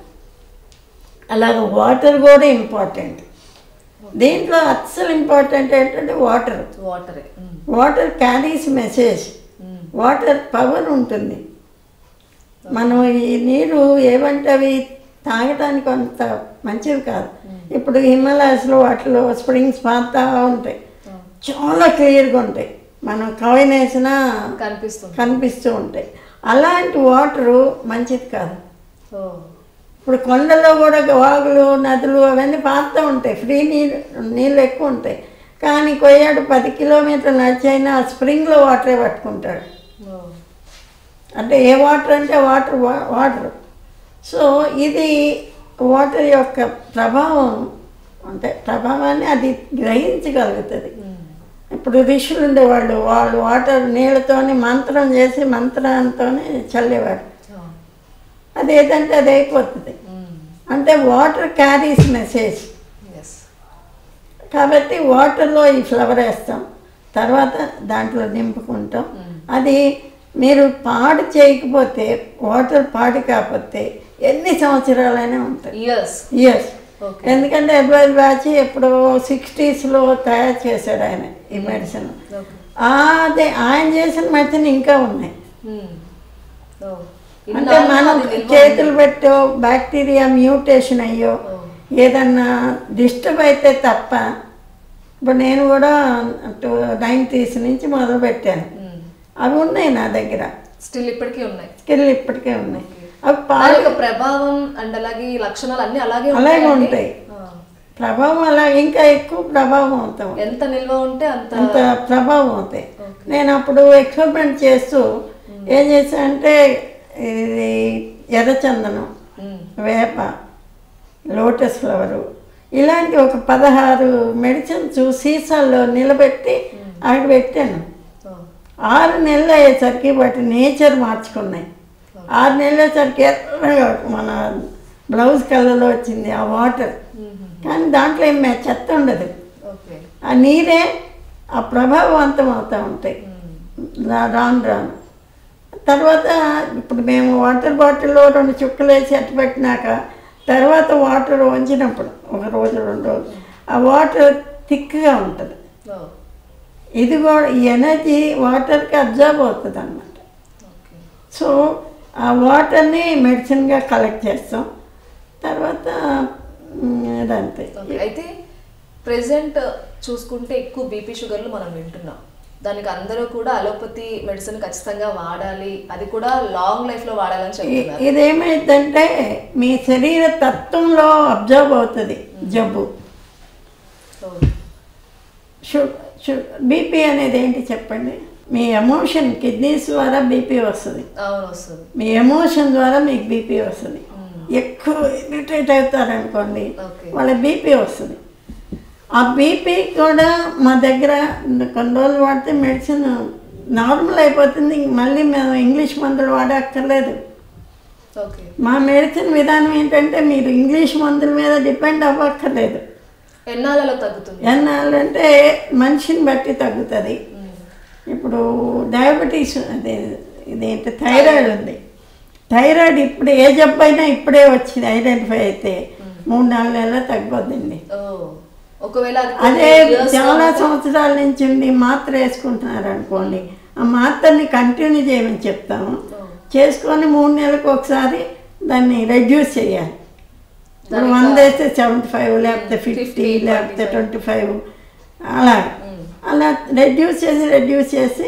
అలాగే వాటర్ కూడా ఇంపార్టెంట్ దీంట్లో అస్సలు ఇంపార్టెంట్ ఏంటంటే వాటర్ వాటరే water carries message water power ఉంటుంది మనం ఈ నీరు ఏమంటే అవి తాగడానికి అంత మంచివి కాదు ఇప్పుడు హిమాలయాస్లో వాటిలో స్ప్రింగ్స్ పారుతూ ఉంటాయి చాలా క్లియర్గా ఉంటాయి మనం కాయిన్ వేసినా కనిపిస్తుంది కనిపిస్తూ ఉంటాయి అలాంటి వాటరు మంచిది కాదు ఓ ఇప్పుడు కొండల్లో కూడా వాగులు నదులు అవన్నీ పారుతూ ఉంటాయి ఫ్రీ నీళ్ళు నీళ్ళు ఎక్కువ ఉంటాయి కానీ కొయ్యాడు పది కిలోమీటర్లు నడిచైనా ఆ స్ప్రింగ్లో వాటరే పట్టుకుంటాడు ఓ అంటే ఏ వాటర్ అంటే వాటర్ వాటర్ సో ఇది వాటర్ యొక్క ప్రభావం అంటే ప్రభావాన్ని అది గ్రహించగలుగుతుంది ఇప్పుడు ఋషులు ఉండేవాళ్ళు వాళ్ళు వాటర్ నీళ్ళతోని మంత్రం చేసి మంత్రంతోనే చల్లేవారు అది ఏదంటే అది అయిపోతుంది అంటే వాటర్ క్యారీస్ మెసేజ్ ఎస్ కాబట్టి వాటర్లో ఈ ఫ్లవర్ వేస్తాం తర్వాత దాంట్లో నింపుకుంటాం అది మీరు పాడు చేయకపోతే వాటర్ పాడు కాకపోతే ఎన్ని సంవత్సరాలైనా ఉంటాయి ఇయర్స్ ఇయర్స్ ఓకే ఎందుకంటే అడ్వైజ్ బ్యాచ్ ఎప్పుడో సిక్స్టీస్లో తయారు చేశాడు ఆయన ఈ మెడిసిన్ ఓకే అదే ఆయన చేసిన మెడిసిన్ ఇంకా ఉన్నాయి ఓ అంటే మనం చేతులు పెట్టో బ్యాక్టీరియా మ్యూటేషన్ అయ్యో ఏదన్నా డిస్టర్బ్ అయితే తప్ప ఇప్పుడు నేను కూడా టూ నైంటీస్ నుంచి మొదలు పెట్టాను అవి ఉన్నాయి నా దగ్గర స్టిల్ ఇప్పటికీ ఉన్నాయి స్కిల్ ఇప్పటికే ఉన్నాయి అవి దాని పాలు యొక్క ప్రభావం అండ్ అలాగే ఈ లక్షణాలు అన్ని అలాగే అలాగే ఉంటాయండి? ఉంటాయి. ఆ. ప్రభావం అలా ఇంకా ఎక్కువ ప్రభావం అవుతాం ఎంత నిల్వ ఉంటే అంత అంత ప్రభావం అవుతాయి నేను అప్పుడు ఎక్స్పెరిమెంట్ చేస్తూ ఏం చేశానంటే ఇది ఎర్రచందనం మ్మ్. వేప లోటస్ ఫ్లవరు ఇలాంటి ఒక పదహారు మెడిసిన్స్ సీసాల్లో నిలబెట్టి అక్కడ పెట్టాను ఓ. ఆరు నెలలు అయ్యేసరికి వాటి నేచర్ మార్చుకున్నాయి ఆరు నెలలు అయ్యేసరికి ఎర్రగా మన బ్లౌజ్ కలర్లో వచ్చింది ఆ వాటర్ మ్మ్. కానీ దాంట్లో ఏం మే- చెత్త ఉండదు ఓకే ఆ నీరే ఆ ప్రభావవంతం అవుతూ ఉంటాయి మ్మ్. రా- రాను రాను తర్వాత ఇప్పుడు మేము వాటర్ బాటిల్లో రెండు చుక్కలు వేసి అట్టు పెట్టినాక తర్వాత వాటర్ వంచినప్పుడు ఒక రోజు రెండు రోజులు ఆ వాటర్ థిక్గా ఉంటుంది ఓ. ఇది కూడా ఈ ఎనర్జీ వాటర్కి అబ్జర్వ్ అవుతుంది అన్నమాట ఓకే సో ఆ వాటర్ని మెడిసిన్గా కలెక్ట్ చేస్తాం తర్వాత మ్, అదంతే ఓకే అయితే ప్రెసెంట్ చూసుకుంటే ఎక్కువ బీపీ షుగర్లు మనం వింటున్నాం దానికి అందరూ కూడా అలోపతి మెడిసిన్ ఖచ్చితంగా వాడాలి అది కూడా లాంగ్ లైఫ్ లో వాడాలని ఇ- చెప్తున్నారు ఇదేమైందంటే మీ శరీర తత్వంలో అబ్జర్వ్ అవుతుంది జబ్బు ఓ. షు షు బీపీ అనేది ఏంటి చెప్పండి మీ ఎమోషన్ కిడ్నీస్ ద్వారా బీపీ వస్తుంది అవును వస్తుంది మీ ఎమోషన్ ద్వారా మీకు బీపీ వస్తుంది ఎక్కువ ఇరిటేట్ అవుతారనుకోండి ఓకే వాళ్ళ బీపీ వస్తుంది ఆ బీపీ కూడా మా దగ్గర కొన్ని రోజులు వాడితే మెడిసిన్ నార్మల్ అయిపోతుంది మళ్ళీ మేము ఇంగ్లీష్ మందులు వాడక్కర్లేదు ఓకే మా మెడిసిన్ విధానం ఏంటంటే మీరు ఇంగ్లీష్ మందుల మీద డిపెండ్ అవ్వక్కర్లేదు ఎన్నాళ్ళలో తగ్గుతుంది ఎన్నాళ్ళంటే మనిషిని బట్టి తగ్గుతుంది ఇప్పుడు డయాబెటీస్ అదే ఇదేంటి థైరాయిడ్ ఉంది థైరాయిడ్ ఇప్పుడు ఏ జబ్బు అయినా ఇప్పుడే వచ్చింది ఐడెంటిఫై అయితే మూడు నాలుగు నెలలు తగ్గిపోద్దండి ఓ ఒకవేళ అది అదే కొన్ని years చాలా తర్వాత- సంవత్సరాల నుంచి ఉండి మాత్ర వేసుకుంటున్నారు అనుకోండి ఆ మాత్రని కంటిన్యూ చేయమని చెప్తాము చేసుకొని మూడు నెలలకు ఒకసారి దాన్ని రెడ్యూస్ చేయాలి ఇప్పుడు వంద వేస్తే సెవెంటీ ఫైవ్ లేకపోతే ఫిఫ్టీ లేకపోతే ట్వంటీ ఫైవ్ అలా అలా రెడ్యూస్ చేసి రెడ్యూస్ చేసి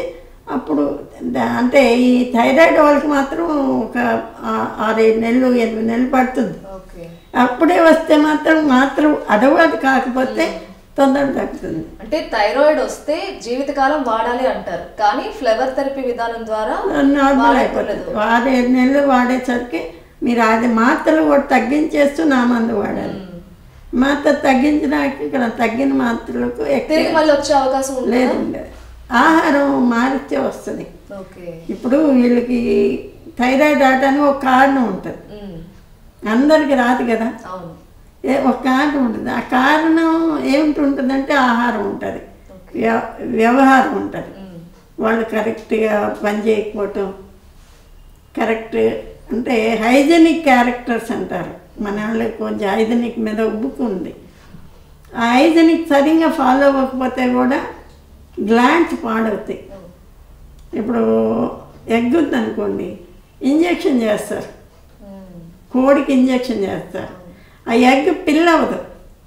అప్పుడు ద- అంటే ఈ థైరాయిడ్ వాళ్ళకి మాత్రం ఒక ఆ- ఆరేడు నెలలు ఎనిమిది నెలలు పడుతుంది ఓకే అప్పుడే వస్తే మాత్రం మాత్రం అడవాటు కాకపోతే తొందర తగ్గుతుంది అంటే థైరాయిడ్ వస్తే జీవితకాలం వాడాలి అంటారు కానీ ఫ్లేవర్ థెరపీ విధానం ద్వారా నార్మల్ అయిపోతుంది ఆరేడు నెలలు వాడేసరికి మీరు అది మాత్రలు కూడా తగ్గించేస్తూ నా మందు వాడాలి మాత్ర తగ్గించడానికి ఇక్కడ తగ్గిన మాత్రలకు ఎక్కువ తిరిగి మళ్ళీ వచ్చే అవకాశం ఉంటుంది లేదండి ఆహారం మారితే వస్తుంది ఓకే ఇప్పుడు వీళ్ళకి థైరాయిడ్ రావడానికి ఒక కారణం ఉంటుంది ఉమ్, అందరికి రాదు కదా అవును ఏ ఒక కారణం ఉంటుంది ఆ కారణం ఏమిటి ఉంటుందంటే ఆహారం ఉంటుంది వ్య- వ్యవహారం ఉంటుంది ఉమ్, వాళ్ళు కరెక్ట్గా పని చేయకపోవటం కరెక్ట్ అంటే హైజెనిక్ క్యారెక్టర్స్ అంటారు మన వాళ్ళకి కొంచెం హైజెనిక్ మీద ఉబ్బుకుంది ఆ హైజెనిక్ సరిగ్గా ఫాలో అవ్వకపోతే కూడా గ్లాండ్స్ పాడవుతాయి ఇప్పుడు ఎగ్ ఉందనుకోండి ఇంజెక్షన్ చేస్తారు ఉమ్, కోడికి ఇంజెక్షన్ చేస్తారు ఆ ఎగ్ పిల్ల అవ్వదు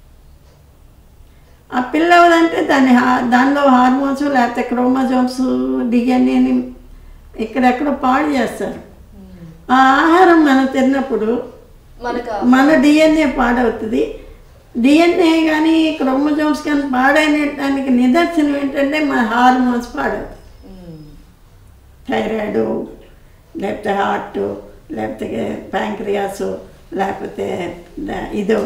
ఆ పిల్ల అవ్వదంటే దాని హా- దానిలో హార్మోన్స్ లేకపోతే క్రోమోజోమ్స్ డిఎన్ఏని ఇక్కడెక్కడో పాడు చేస్తారు ఉమ్. ఆ ఆహారం మనం తిన్నప్పుడు మనకు మన డిఎన్ఏ పాడవుతుంది డిఎన్ఏ కానీ క్రోమోజోమ్స్ కానీ పాడైనటానికి నిదర్శనం ఏంటంటే మన హార్మోన్స్ పాడవుతాయి ఉమ్, థైరాయిడ్ లేకపోతే హార్ట్ లేకపోతే ప్యాంక్రియాస్ లేకపోతే ద- ఇదో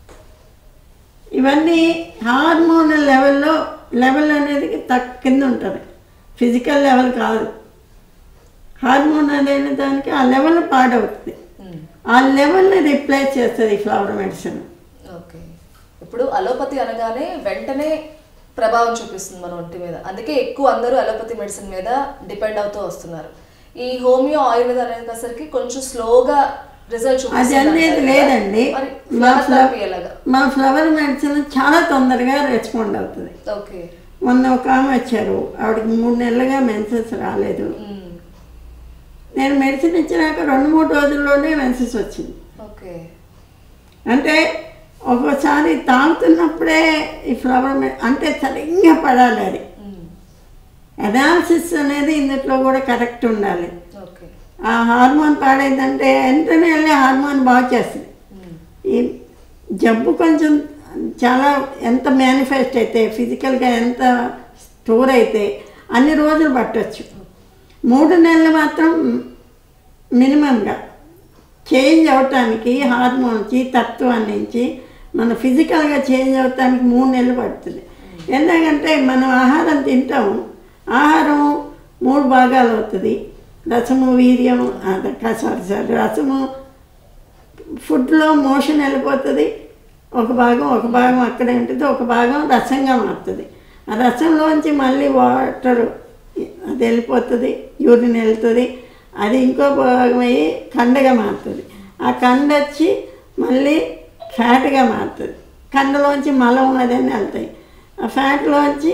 ఇవన్నీ హార్మోనల్ లెవెల్లో లెవెల్ అనేది తక్ కింద ఉంటుంది ఫిజికల్ లెవెల్ కాదు హార్మోన్ అనేది దానికి ఆ లెవెల్ పాడవుతుంది ఉమ్. ఆ లెవెల్ని రిప్లేస్ చేస్తుంది ఈ ఫ్లవర్ మెడిసిన్ ఓకే ఇప్పుడు అలోపతి అనగానే వెంటనే ప్రభావం చూపిస్తుంది మన ఒంటి మీద అందుకే ఎక్కువ అందరూ అలోపతి మెడిసిన్ మీద డిపెండ్ అవుతూ వస్తున్నారు ఈ హోమియో ఆయుర్వేద అనేసరికి కొంచెం స్లోగా రిజల్ట్ అది అనేది లేదండి మా ఫ్లవర్ ఎలాగా మా ఫ్లవర్ మెడిసిన్ చాలా తొందరగా రెస్పాండ్ అవుతుంది ఓకే మొన్న ఒక ఆమె వచ్చారు ఆవిడకి మూడు నెలలుగా మెన్సెస్ రాలేదు ఉమ్, నేను మెడిసిన్ ఇచ్చినాక రెండు మూడు రోజుల్లోనే మెన్సెస్ వచ్చింది ఓకే అంటే ఒక్కోసారి తాగుతున్నప్పుడే ఈ ఫ్లవర్ మె- అంటే సరిగ్గా పడాలి అది ఉమ్, అనాలిసిస్ అనేది ఇందులో కూడా కరెక్ట్ ఉండాలి ఓకే ఆ హార్మోన్ పాడైందంటే వెంటనే వెళ్ళి హార్మోన్ బాగా చేస్తుంది ఉమ్, ఈ జబ్బు కొంచెం చాలా ఎంత మేనిఫెస్ట్ అయితే ఫిజికల్గా ఎంత స్టోర్ అయితే అన్ని రోజులు పట్టొచ్చు మూడు నెలలు మాత్రం మినిమంగా చేంజ్ అవటానికి హార్మోన్స్ తత్వం నుంచి మన ఫిజికల్గా చేంజ్ అవటానికి మూడు నెలలు పడుతుంది ఎందుకంటే మనం ఆహారం తింటాం ఆహారం మూడు భాగాలు అవుతుంది రసము వీర్యం సారీ సారీ రసము ఫుడ్లో మోషన్ వెళ్ళిపోతుంది ఒక భాగం ఒక భాగం అక్కడే ఉంటుంది ఒక భాగం రసంగా మారుతుంది ఆ రసంలోంచి మళ్ళీ వాటర్ అది వెళ్ళిపోతుంది యూరిన్ వెళ్తుంది అది ఇంకో భాగం అయ్యి కండగా మారుతుంది ఆ కండ వచ్చి మళ్ళీ ఫ్యాట్గా మారుతుంది కండలోంచి మలం అదన్నీ వెళ్తాయి ఆ ఫ్యాట్లోంచి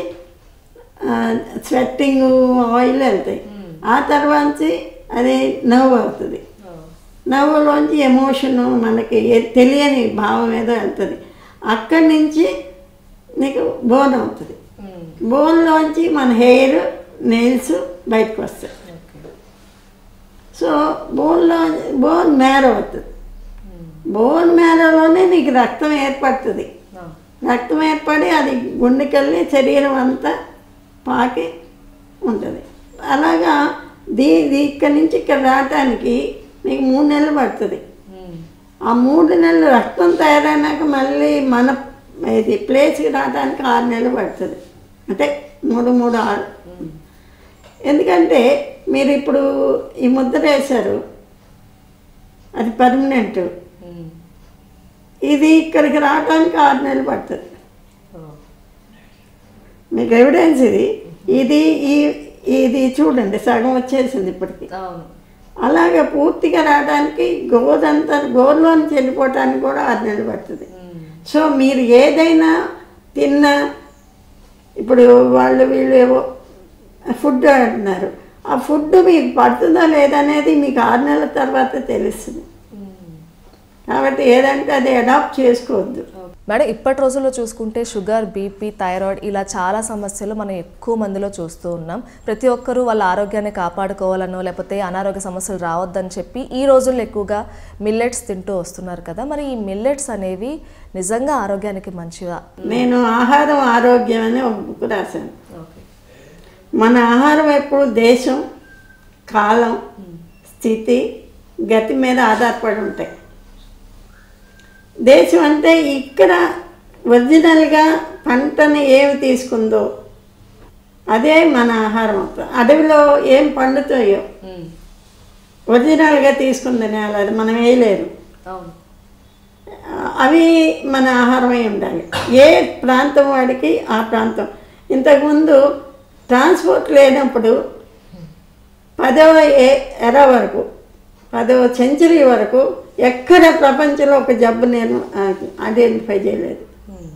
స్వెట్టింగ్ ఆయిల్ వెళ్తాయి ఆ తర్వాత అది నవ్వు అవుతుంది ఓ, నవ్వులోంచి ఎమోషన్ మనకి ఏ- తెలియని భావం ఏదో వెళ్తుంది అక్కడి నుంచి నీకు బోన్ అవుతుంది ఉమ్, బోన్లోంచి మన హెయిర్ నెయిల్స్ బయటకు వస్తాయి ఓకే సో బోన్లో బోన్ మేర అవుతుంది ఉమ్, బోన్ మేరలోనే నీకు రక్తం ఏర్పడుతుంది ఆ, రక్తం ఏర్పడి అది గుండెకెళ్ళి శరీరం అంతా పాకి ఉంటుంది అలాగా దీ దీ ఇక్కడి నుంచి ఇక్కడ రావటానికి నీకు మూడు నెలలు పడుతుంది ఉమ్, ఆ మూడు నెలలు రక్తం తయారైనాక మళ్ళీ మన ఇది ప్లేస్కి రావడానికి ఆరు నెలలు పడుతుంది అంటే మూడు మూడు ఆరు ఎందుకంటే మీరు ఇప్పుడు ఈ ముద్ర వేశారు అది పర్మనెంట్ ఉమ్, ఇది ఇక్కడికి రావడానికి ఆరు నెలలు పడుతుంది ఓ, మీకు ఎవిడెన్స్ ఇది ఇది ఈ ఇది చూడండి సగం వచ్చేసింది ఇప్పటికి అవును అలాగే పూర్తిగా రావడానికి గోదంతా గోరులోంచి వెళ్ళిపోవటానికి కూడా ఆరు నెలలు పడుతుంది ఉమ్, సో మీరు ఏదైనా తిన్నా ఇప్పుడు వాళ్ళు వీళ్ళు ఏవో ఫుడ్ అంటున్నారు ఆ ఫుడ్ మీకు పడుతుందా లేదనేది మీకు ఆరు నెలల తర్వాత తెలుస్తుంది ఉమ్, కాబట్టి ఏదంటే అది అడాప్ట్ చేసుకోవద్దు మేడం ఇప్పటి రోజుల్లో చూసుకుంటే షుగర్ బీపీ థైరాయిడ్ ఇలా చాలా సమస్యలు మనం ఎక్కువ మందిలో చూస్తూ ఉన్నాం ప్రతి ఒక్కరూ వాళ్ళ ఆరోగ్యాన్ని కాపాడుకోవాలనో లేకపోతే అనారోగ్య సమస్యలు రావద్దని చెప్పి ఈ రోజుల్లో ఎక్కువగా మిల్లెట్స్ తింటూ వస్తున్నారు కదా మరి ఈ మిల్లెట్స్ అనేవి నిజంగా ఆరోగ్యానికి మంచివా నేను ఆహారం ఆరోగ్యం అని ఒక బుక్ రాశాను మన ఆహారం ఎప్పుడు దేశం కాలం స్థితి గతి మీద ఆధారపడి ఉంటాయి దేశం అంటే ఇక్కడ ఒరిజినల్గా పంటని ఏమి తీసుకుందో అదే మన ఆహారం అవుతుంది అడవిలో ఏం పండుతాయో ఒరిజినల్గా తీసుకుంది నేల అది మనం వేయలేరు అవును అవి మన ఆహారమై ఉండాలి ఏ ప్రాంతం వాడికి ఆ ప్రాంతం ఇంతకుముందు ట్రాన్స్పోర్ట్ లేనప్పుడు పదవ ఏ ఎర వరకు పదవ సెంచరీ వరకు ఎక్కడ ప్రపంచంలో ఒక జబ్బు నేను ఐడెంటిఫై చేయలేదు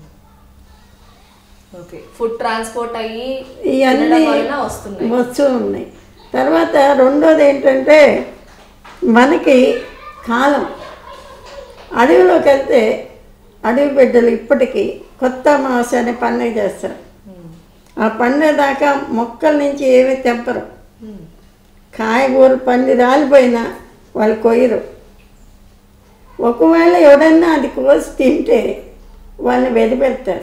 ఓకే ఫుడ్ ట్రాన్స్పోర్ట్ అయ్యి ఇవన్నీ తినడం వలన వస్తున్నాయి వస్తూ ఉన్నాయి తర్వాత రెండోది ఏంటంటే మనకి కాలం అడవిలోకి వెళ్తే అడవి బిడ్డలు ఇప్పటికీ కొత్త అమావాస్య అనే పండుగ చేస్తారు ఆ పండుగ దాకా మొక్కల నుంచి ఏమీ తెంపరు కాయగూరలు పండి రాలిపోయినా వాళ్ళు కొయ్యరు ఒకవేళ ఎవడన్నా అది కోసి తింటే వాళ్ళని వెదిపెడతారు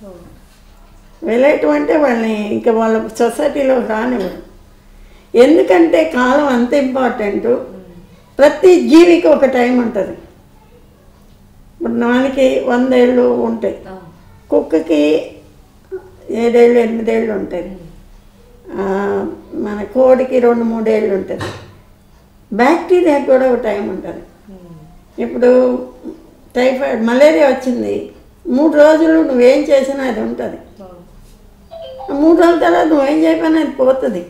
వెళ్ళటం అంటే వాళ్ళని ఇంకా వాళ్ళ సొసైటీలో రానివ్వరు ఎందుకంటే కాలం అంత ఇంపార్టెంట్ ప్రతి జీవికి ఒక టైం ఉంటుంది ఇప్పుడు నాన్నకి వందేళ్ళు ఉంటాయి కుక్కకి ఏడేళ్ళు ఎనిమిదేళ్ళు ఉంటుంది ఆ, మన కోడికి రెండు మూడేళ్ళు ఉంటుంది బ్యాక్టీరియాకి కూడా ఒక టైం ఉంటుంది ఇప్పుడు టైఫాయిడ్ మలేరియా వచ్చింది మూడు రోజులు నువ్వేం చేసినా అది ఉంటుంది ఆ మూడు రోజుల తర్వాత నువ్వేం చేయకపోయినా అది పోతుంది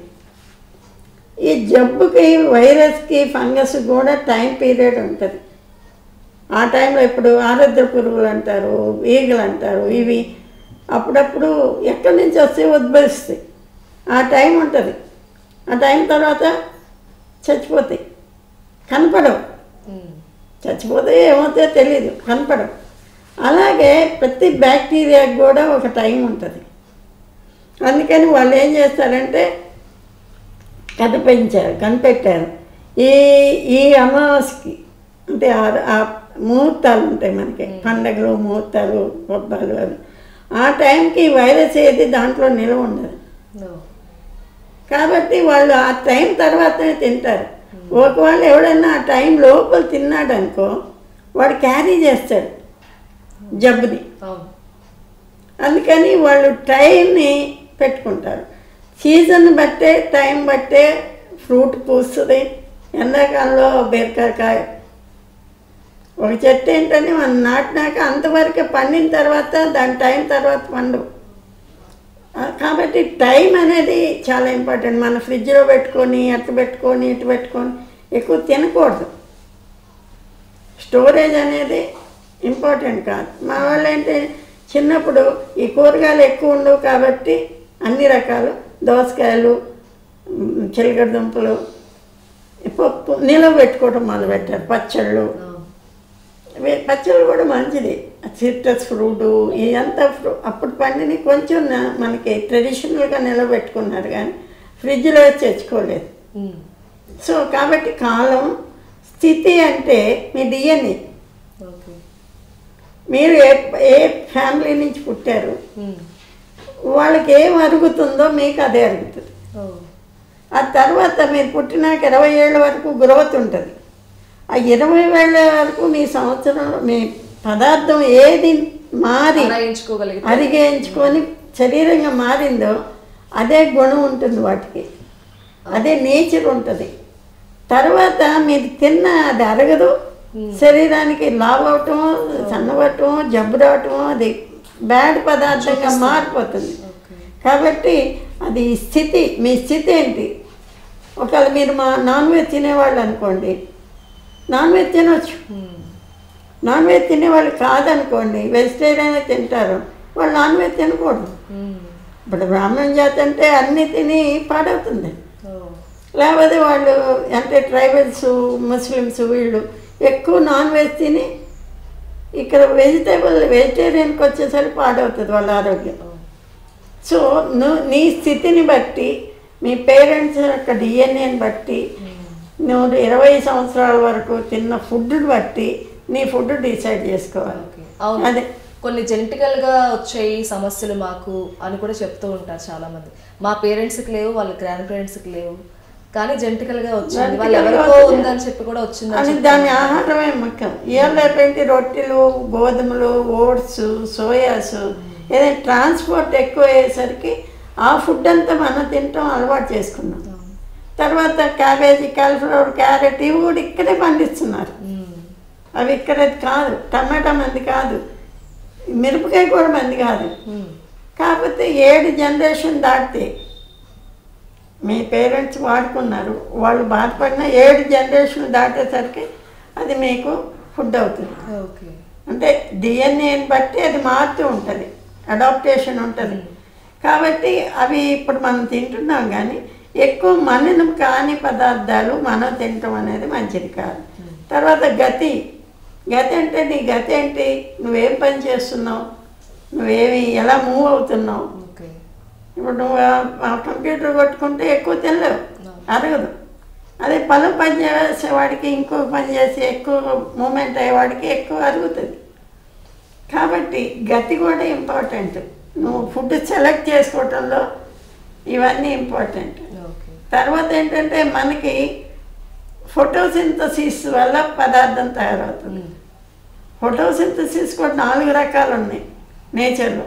ఈ జబ్బుకి వైరస్కి ఫంగస్ కూడా టైం పీరియడ్ ఉంటుంది ఆ టైంలో ఇప్పుడు ఆరుద్ర పురుగులు అంటారు ఈగలు అంటారు ఇవి అప్పుడప్పుడు ఎక్కడి నుంచి వస్తే ఉద్భవిస్తాయి ఆ టైం ఉంటుంది ఆ టైం తర్వాత చచ్చిపోతాయి కనపడవు చచ్చిపోతే ఏమవుతాయో తెలియదు కనపడవు అలాగే ప్రతి బ్యాక్టీరియాకి కూడా ఒక టైం ఉంటుంది అందుకని వాళ్ళు ఏం చేస్తారంటే కనిపించారు కనిపెట్టారు ఈ ఈ అమావాస్యకి అంటే ఆ- ఆ ముహూర్తాలు ఉంటాయి మనకి పండగలు ముహూర్తాలు పబ్బాలు అవి ఆ టైంకి వైరస్ ఏది దాంట్లో నిల్వ ఉండదు కాబట్టి వాళ్ళు ఆ టైం తర్వాతనే తింటారు ఒకవేళ ఎవడన్నా ఆ టైం లోపల తిన్నాడు అనుకో వాడు క్యారీ చేస్తాడు జబ్బుని అందుకని వాళ్ళు టైంని పెట్టుకుంటారు సీజన్ బట్టే టైం బట్టే ఫ్రూట్ పూస్తుంది ఎండాకాలంలో బీరకాయ ఒక చెట్టు ఏంటంటే మనం నాటినాక అంతవరకే పండిన తర్వాత దాని టైం తర్వాత పండు ఆ, కాబట్టి టైం అనేది చాలా ఇంపార్టెంట్ మన ఫ్రిడ్జ్లో పెట్టుకొని అటు పెట్టుకొని ఇటు పెట్టుకొని ఎక్కువ తినకూడదు స్టోరేజ్ అనేది ఇంపార్టెంట్ కాదు మా వాళ్ళు ఏంటి చిన్నప్పుడు ఈ కూరగాయలు ఎక్కువ ఉండవు కాబట్టి అన్ని రకాలు దోసకాయలు మ్, చిలకడ దుంపలు పప్పు నిలవ పెట్టుకోవడం మొదలుపెట్టారు పచ్చళ్ళు వే- పచ్చళ్ళు కూడా మంచిది సిట్రస్ ఫ్రూట్ ఇదంతా ఫ్రూ అప్పుడు పండిని కొంచెం నా- మనకి ట్రెడిషనల్గా నిలబెట్టుకున్నారు కానీ ఫ్రిడ్జ్లో వేసి తెచ్చుకోలేదు సో కాబట్టి కాలం స్థితి అంటే మీ డిఎన్ఏ మీరు ఏ ఏ ఫ్యామిలీ నుంచి పుట్టారు వాళ్ళకి ఏం అరుగుతుందో మీకు అదే అరుగుతుంది ఆ తర్వాత మీరు పుట్టినాక ఇరవై ఏళ్ళ వరకు గ్రోత్ ఉంటుంది ఆ ఇరవై ఏళ్ళ వరకు మీ సంవత్సరంలో మీ పదార్థం ఏది మారి అరాయించుకోగలిగితే అరిగేయించుకొని శరీరంగా మారిందో అదే గుణం ఉంటుంది వాటికి అదే నేచర్ ఉంటుంది తర్వాత మీరు తిన్న అది అరగదు శరీరానికి లావ్ అవటము సన్నబట్టము జబ్బు రావటము అది బ్యాడ్ పదార్థంగా మారిపోతుంది కాబట్టి అది స్థితి మీ స్థితి ఏంటి ఒకవేళ మీరు మా నాన్ వెజ్ తినేవాళ్ళు అనుకోండి నాన్ వెజ్ తినొచ్చు నాన్ వెజ్ తినేవాళ్ళు కాదనుకోండి వెజిటేరియన్ తింటారు వాళ్ళు నాన్ వెజ్ తినకూడదు ఇప్పుడు బ్రాహ్మణ జాతి అంటే అన్నీ తిని పాడవుతుంది లేకపోతే వాళ్ళు అంటే ట్రైబల్స్ ముస్లిమ్స్ వీళ్ళు ఎక్కువ నాన్ వెజ్ తిని ఇక్కడ వెజిటేబుల్ వెజిటేరియన్కి వచ్చేసరికి పాడవుతుంది వాళ్ళ ఆరోగ్యం సో నువ్వు నీ స్థితిని బట్టి మీ పేరెంట్స్ యొక్క డిఎన్ఏని బట్టి నువ్వు ఇరవై సంవత్సరాల వరకు తిన్న ఫుడ్ని బట్టి నీ ఫుడ్ డిసైడ్ చేసుకోవాలి ఓకే అవును అదే కొన్ని జెనెటికల్ గా వచ్చాయి సమస్యలు మాకు అని కూడా చెప్తూ ఉంటారు చాలా మంది మా పేరెంట్స్ కి లేవు వాళ్ళ గ్రాండ్ పేరెంట్స్ కి లేవు కానీ జెనెటికల్ గా వచ్చింది వాళ్ళు Genetically ఎవరికో వచ్చింది. ఉందని చెప్పి కూడా వచ్చిందని అని చెప్పి దాని ఆహారమే ముఖ్యం ఏళ్ళేపేంటి రొట్టెలు గోధుమలు ఓట్స్ సోయాస్ ఏదైనా ట్రాన్స్పోర్ట్ ఎక్కువ అయ్యేసరికి ఆ ఫుడ్ అంతా మనం తినటం అలవాటు చేసుకున్నాం తర్వాత క్యాబేజీ కాలిఫ్లవర్ క్యారెట్ ఇవి కూడా ఇక్కడే పండిస్తున్నారు మ్మ్. అవి ఇక్కడ కాదు టమాటా మంది కాదు మిరపకాయ కూడా మంది కాదు మ్మ్. కాకపోతే ఏడు జనరేషన్ దాటితే మీ పేరెంట్స్ వాడుకున్నారు వాళ్ళు బాధపడిన ఏడు జనరేషన్ దాటేసరికి అది మీకు ఫుడ్ అవుతుంది ఓకే అంటే డిఎన్ఏని బట్టి అది మారుతూ ఉంటుంది అడాప్టేషన్ ఉంటుంది కాబట్టి అవి ఇప్పుడు మనం తింటున్నాం కానీ ఎక్కువ మనను కాని పదార్థాలు మనం తినటం అనేది మంచిది కాదు తర్వాత గతి గతి అంటే నీ గతి ఏంటి నువ్వేం పని చేస్తున్నావు నువ్వేమి ఎలా మూవ్ అవుతున్నావు ఓకే ఇప్పుడు నువ్వు ఆ- ఆ కంప్యూటర్ కొట్టుకుంటే ఎక్కువ తినలేవు No. అరగదు అదే పొలం పని చేసేవాడికి ఇంకో పని చేసి ఎక్కువ మూమెంట్ అయ్యేవాడికి ఎక్కువ అరుగుతుంది కాబట్టి గతి కూడా ఇంపార్టెంట్ నువ్వు ఫుడ్ సెలెక్ట్ చేసుకోవటంలో ఇవన్నీ ఇంపార్టెంట్ ఓకే తర్వాత ఏంటంటే మనకి ఫోటోసింథసిస్ వల్ల పదార్థం తయారవుతుంది మ్మ్. ఫోటోసింథసిస్ కూడా నాలుగు రకాలు ఉన్నాయి నేచర్లో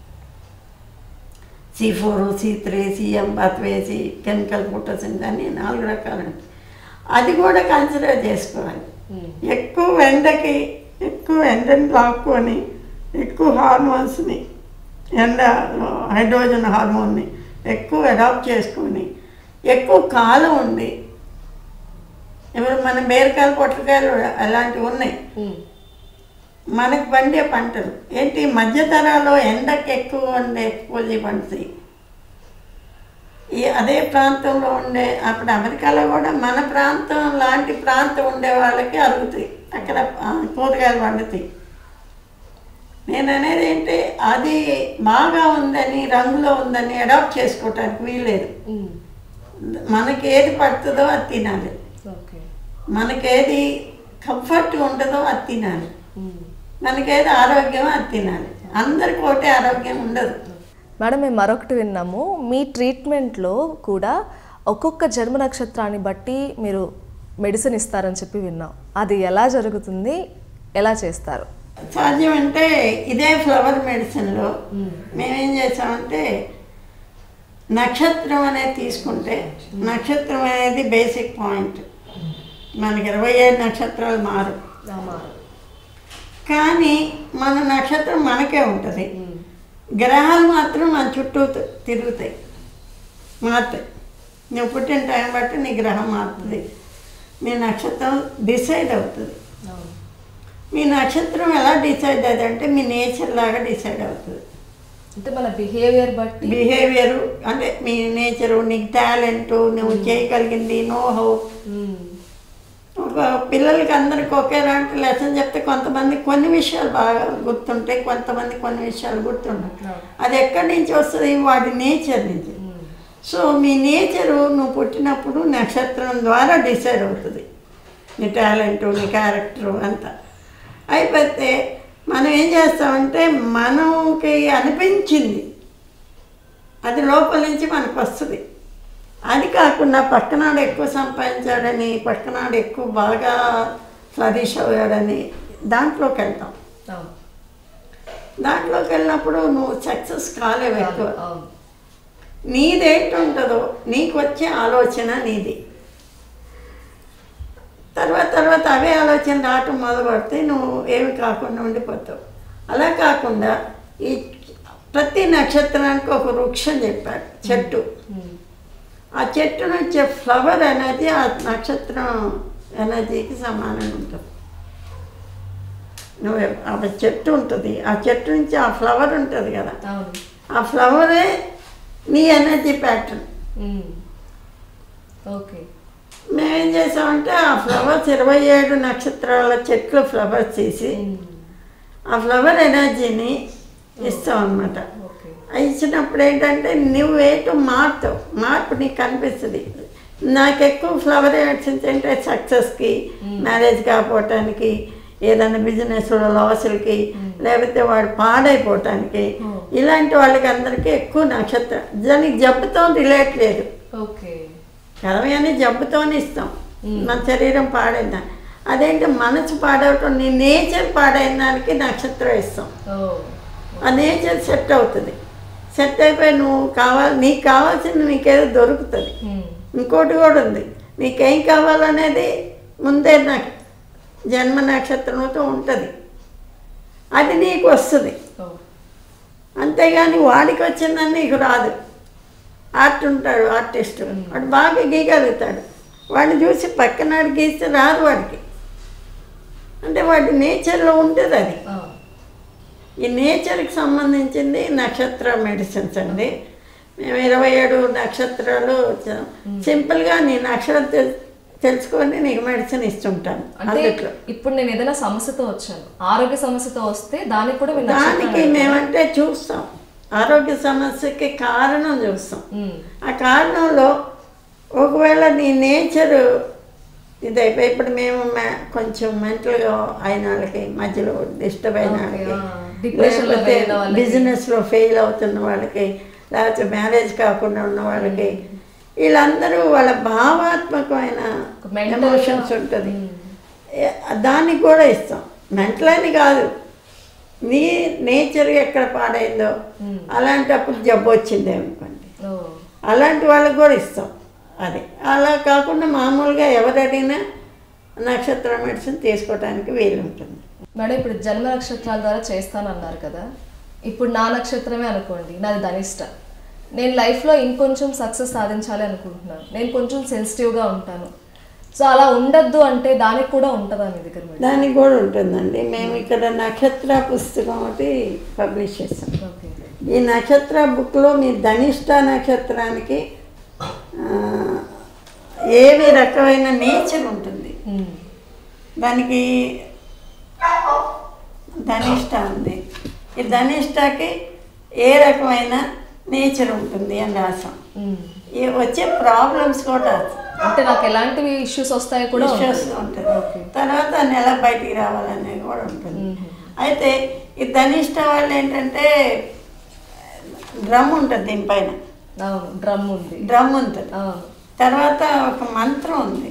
C four C three CAM బత్వేసి కెమికల్ ఫోటోసింథ అని నాలుగు రకాలు ఉంటాయి అది కూడా కన్సిడర్ చేసుకోవాలి మ్మ్. ఎక్కువ ఎండకి ఎక్కువ ఎండని లాక్కొని ఎక్కువ హార్మోన్స్ని ఎండ హైడ్రోజన్ హార్మోన్ని ఎక్కువ అడాప్ట్ చేసుకొని ఎక్కువ కాలం ఉండి ఇప్పుడు మన బీరకాయలు పొట్లకాయలు అలాంటివి ఉన్నాయి మ్మ్. మనకు పండే పంటలు ఏంటి మధ్యతరాలో ఎండకు ఎక్కువ ఉండే ఎక్స్పోజీ పండుతాయి ఈ అదే ప్రాంతంలో ఉండే అప్పుడు అమెరికాలో కూడా మన ప్రాంతం లాంటి ప్రాంతం ఉండే వాళ్ళకి అరుగుతాయి అక్కడ ఆ, కూరగాయలు పండుతాయి నేను అనేది ఏంటి అది బాగా ఉందని రంగులో ఉందని అడాప్ట్ చేసుకోవటానికి వీల్లేదు మ్మ్. మనకి ఏది పడుతుందో అది తినాలి ఓకే మనకేది కంఫర్ట్ ఉంటుందో అది తినాలి మ్మ్. మనకేది ఆరోగ్యం అది తినాలి అందరికి ఒకటే ఆరోగ్యం ఉండదు మేడం మేము మరొకటి విన్నాము మీ ట్రీట్మెంట్లో కూడా ఒక్కొక్క జన్మ నక్షత్రాన్ని బట్టి మీరు మెడిసిన్ ఇస్తారని చెప్పి విన్నాం అది ఎలా జరుగుతుంది ఎలా చేస్తారు సాధ్యం అంటే ఇదే ఫ్లవర్ మెడిసిన్లో మేమేం చేసామంటే నక్షత్రం అనేది తీసుకుంటే నక్షత్రం అనేది బేసిక్ పాయింట్ మనకి ఇరవై ఏడు నక్షత్రాలు మారు కానీ మన నక్షత్రం మనకే ఉంటుంది గ్రహాలు మాత్రం మన చుట్టూ తి- తిరుగుతాయి మారుతాయి నువ్వు పుట్టిన టైం బట్టి నీ గ్రహం మారుతుంది మీ నక్షత్రం డిసైడ్ అవుతుంది మీ నక్షత్రం ఎలా డిసైడ్ అవుతుంది అంటే మీ నేచర్ లాగా డిసైడ్ అవుతుంది అంటే మన బిహేవియర్ బట్టి బిహేవియర్ అంటే మీ నేచరు నీకు టాలెంట్ నువ్వు చేయగలిగింది నో హౌ మ్మ్. ఒక పిల్లలకి అందరికి ఒకేలాంటి లెసన్ చెప్తే కొంతమంది కొన్ని విషయాలు బాగా గుర్తుంటాయి కొంతమంది కొన్ని విషయాలు గుర్తుంటాయి అది ఎక్కడి నుంచి వస్తుంది వాటి నేచర్ నుంచి మ్మ్. సో మీ నేచరు నువ్వు పుట్టినప్పుడు నక్షత్రం ద్వారా డిసైడ్ అవుతుంది నీ టాలెంట్ నీ క్యారెక్టరు అంతా అయిపోతే మనం ఏం చేస్తామంటే మనకి అనిపించింది అది లోపల నుంచి మనకు వస్తుంది అది కాకుండా పక్కనాడు ఎక్కువ సంపాదించాడని పక్కనాడు ఎక్కువ బాగా ఫ్లరిష్ అయ్యాడని దాంట్లోకి వెళ్తాం అవును. దాంట్లోకి వెళ్ళినప్పుడు నువ్వు సక్సెస్ కాలేవు ఎక్కువ అవును. నీదేంటి ఉంటుందో నీకు వచ్చే ఆలోచన నీది తర్వాత తర్వాత అవే ఆలోచన రావటం మొదలు పెడితే నువ్వు ఏమి కాకుండా ఉండిపోతావు అలా కాకుండా ఈ ప్రతి నక్షత్రానికి ఒక వృక్షం చెప్పారు చెట్టు మ్మ్. ఆ చెట్టు నుంచి ఫ్లవర్ అనేది ఆ నక్షత్రం ఎనర్జీకి సమానంగా ఉంటుంది నువ్వు ఆ చెట్టు ఉంటుంది ఆ చెట్టు నుంచి ఆ ఫ్లవర్ ఉంటుంది కదా అవును ఆ ఫ్లవరే నీ ఎనర్జీ ప్యాటర్న్ మ్మ్. ఓకే మేమేం చేసామంటే ఆ ఫ్లవర్స్ ఇరవై ఏడు నక్షత్రాల చెట్లు ఫ్లవర్స్ తీసి ఆ ఫ్లవర్ ఎనర్జీని ఇస్తాం అనమాట ఓకే ఇచ్చినప్పుడు ఏంటంటే నువ్వేటో మారుతావు మార్పు నీకు కనిపిస్తుంది నాకు ఎక్కువ ఫ్లవర్ ఎనర్జీస్ అంటే సక్సెస్కి మ్యారేజ్ కాకపోవటానికి ఏదైనా బిజినెస్లో లాసులకి లేకపోతే వాడు పాడైపోవటానికి ఇలాంటి వాళ్ళకి అందరికీ ఎక్కువ నక్షత్రం దానికి జబ్బుతో రిలేట్ లేదు ఓకే కలవి అని జబ్బుతోనే ఇస్తాం మన శరీరం పాడైందా అదేంటి మనసు పాడవటం నీ నేచర్ పాడైన దానికి నక్షత్రం ఇస్తాం ఓ ఆ నేచర్ సెట్ అవుతుంది సెట్ అయిపోయి నువ్వు కావాలి నీకు కావాల్సింది నీకేదో దొరుకుతుంది మ్మ్. ఇంకోటి కూడా ఉంది నీకేం కావాలనేది ముందే నాకు జన్మ నక్షత్రంతో ఉంటుంది అది నీకు వస్తుంది ఓ అంతేగాని వాడికి వచ్చిందని నీకు రాదు ఆర్ట్ ఉంటాడు ఆర్టిస్ట్ వాడు బాగా గీయగలుగుతాడు వాడిని చూసి పక్కనాడు గీస్తే రాదు వాడికి అంటే వాడి నేచర్లో ఉంటుంది అది ఆ. ఈ నేచర్కి సంబంధించింది నక్షత్ర మెడిసిన్స్ అండి మేము ఇరవై ఏడు నక్షత్రాలు చ- సింపుల్గా నీ నక్షత్రం తెల్- తెలుసుకొని నీకు మెడిసిన్ ఇస్తుంటాను అంటే అందుట్లో ఇప్పుడు నేను ఏదైనా సమస్యతో వచ్చాను ఆరోగ్య సమస్యతో వస్తే దానికి కూడా మీరు దానికి నక్షత్రాలు మేమంటే చూస్తాం ఆరోగ్య సమస్యకి కారణం చూస్తాం మ్మ్. ఆ కారణంలో ఒకవేళ నీ నేచరు ఇదైపోయి ఇప్పుడు మేము మ- కొంచెం మెంటల్గా అయిన వాళ్ళకి మధ్యలో డిస్టర్బ్ అయిన Okay, వాళ్ళకి ఆ. Depression లో లేకపోతే వెళ్ళిన వాళ్ళకి. బిజినెస్లో ఫెయిల్ అవుతున్న వాళ్ళకి లేకపోతే మ్యారేజ్ కాకుండా ఉన్న వాళ్ళకి వీళ్ళందరూ వాళ్ళ భావాత్మకమైన ఒక mental గా- ఎమోషన్స్ ఉంటుంది ఏ- దానికి కూడా ఇస్తాం మెంటల్ అని కాదు నీ నేచర్ ఎక్కడ పాడైందో అలాంటప్పుడు జబ్బు వచ్చింది అనుకోండి ఓ అలాంటి వాళ్ళకి కూడా ఇస్తాం అది అలా కాకుండా మామూలుగా ఎవరు అడిగినా నక్షత్ర మెడిసిన్ తీసుకోవడానికి వీలు ఉంటుంది మేడం ఇప్పుడు జన్మ నక్షత్రాల ద్వారా చేస్తానన్నారు కదా ఇప్పుడు నా నక్షత్రమే అనుకోండి నాది ధనిష్ట నేను లైఫ్లో ఇంకొంచెం సక్సెస్ సాధించాలి అనుకుంటున్నాను నేను కొంచెం సెన్సిటివ్గా ఉంటాను సో అలా ఉండద్దు అంటే దానికి కూడా ఉంటుందా మీ దగ్గర మేడం దానికి కూడా ఉంటుందండి మేము ఇక్కడ నక్షత్ర పుస్తకం ఒకటి పబ్లిష్ చేస్తాం ఓకే ఈ నక్షత్ర బుక్లో మీ ధనిష్ట నక్షత్రానికి ఆ, ఏవి రకమైన నేచర్ ఉంటుంది మ్మ్. దానికి ధనిష్ట ఉంది ఈ ధనిష్టకి ఏ రకమైన నేచర్ ఉంటుంది అని రాసాం మ్మ్. ఈ వచ్చే ప్రాబ్లమ్స్ కూడా రాసాం అంటే నాకు ఎలాంటివి ఇష్యూస్ వస్తాయో కూడా ఇష్యూస్ ఉంటుంది. ఉంటుంది ఓకే తర్వాత నెల బయటికి రావాలనేది కూడా ఉంటుంది అయితే ఈ ధనిష్ట వాళ్ళు ఏంటంటే డ్రమ్ ఉంటుంది దీనిపైన అవును డ్రమ్ ఉంది డ్రమ్ ఉంటుంది అవును తర్వాత ఒక మంత్రం ఉంది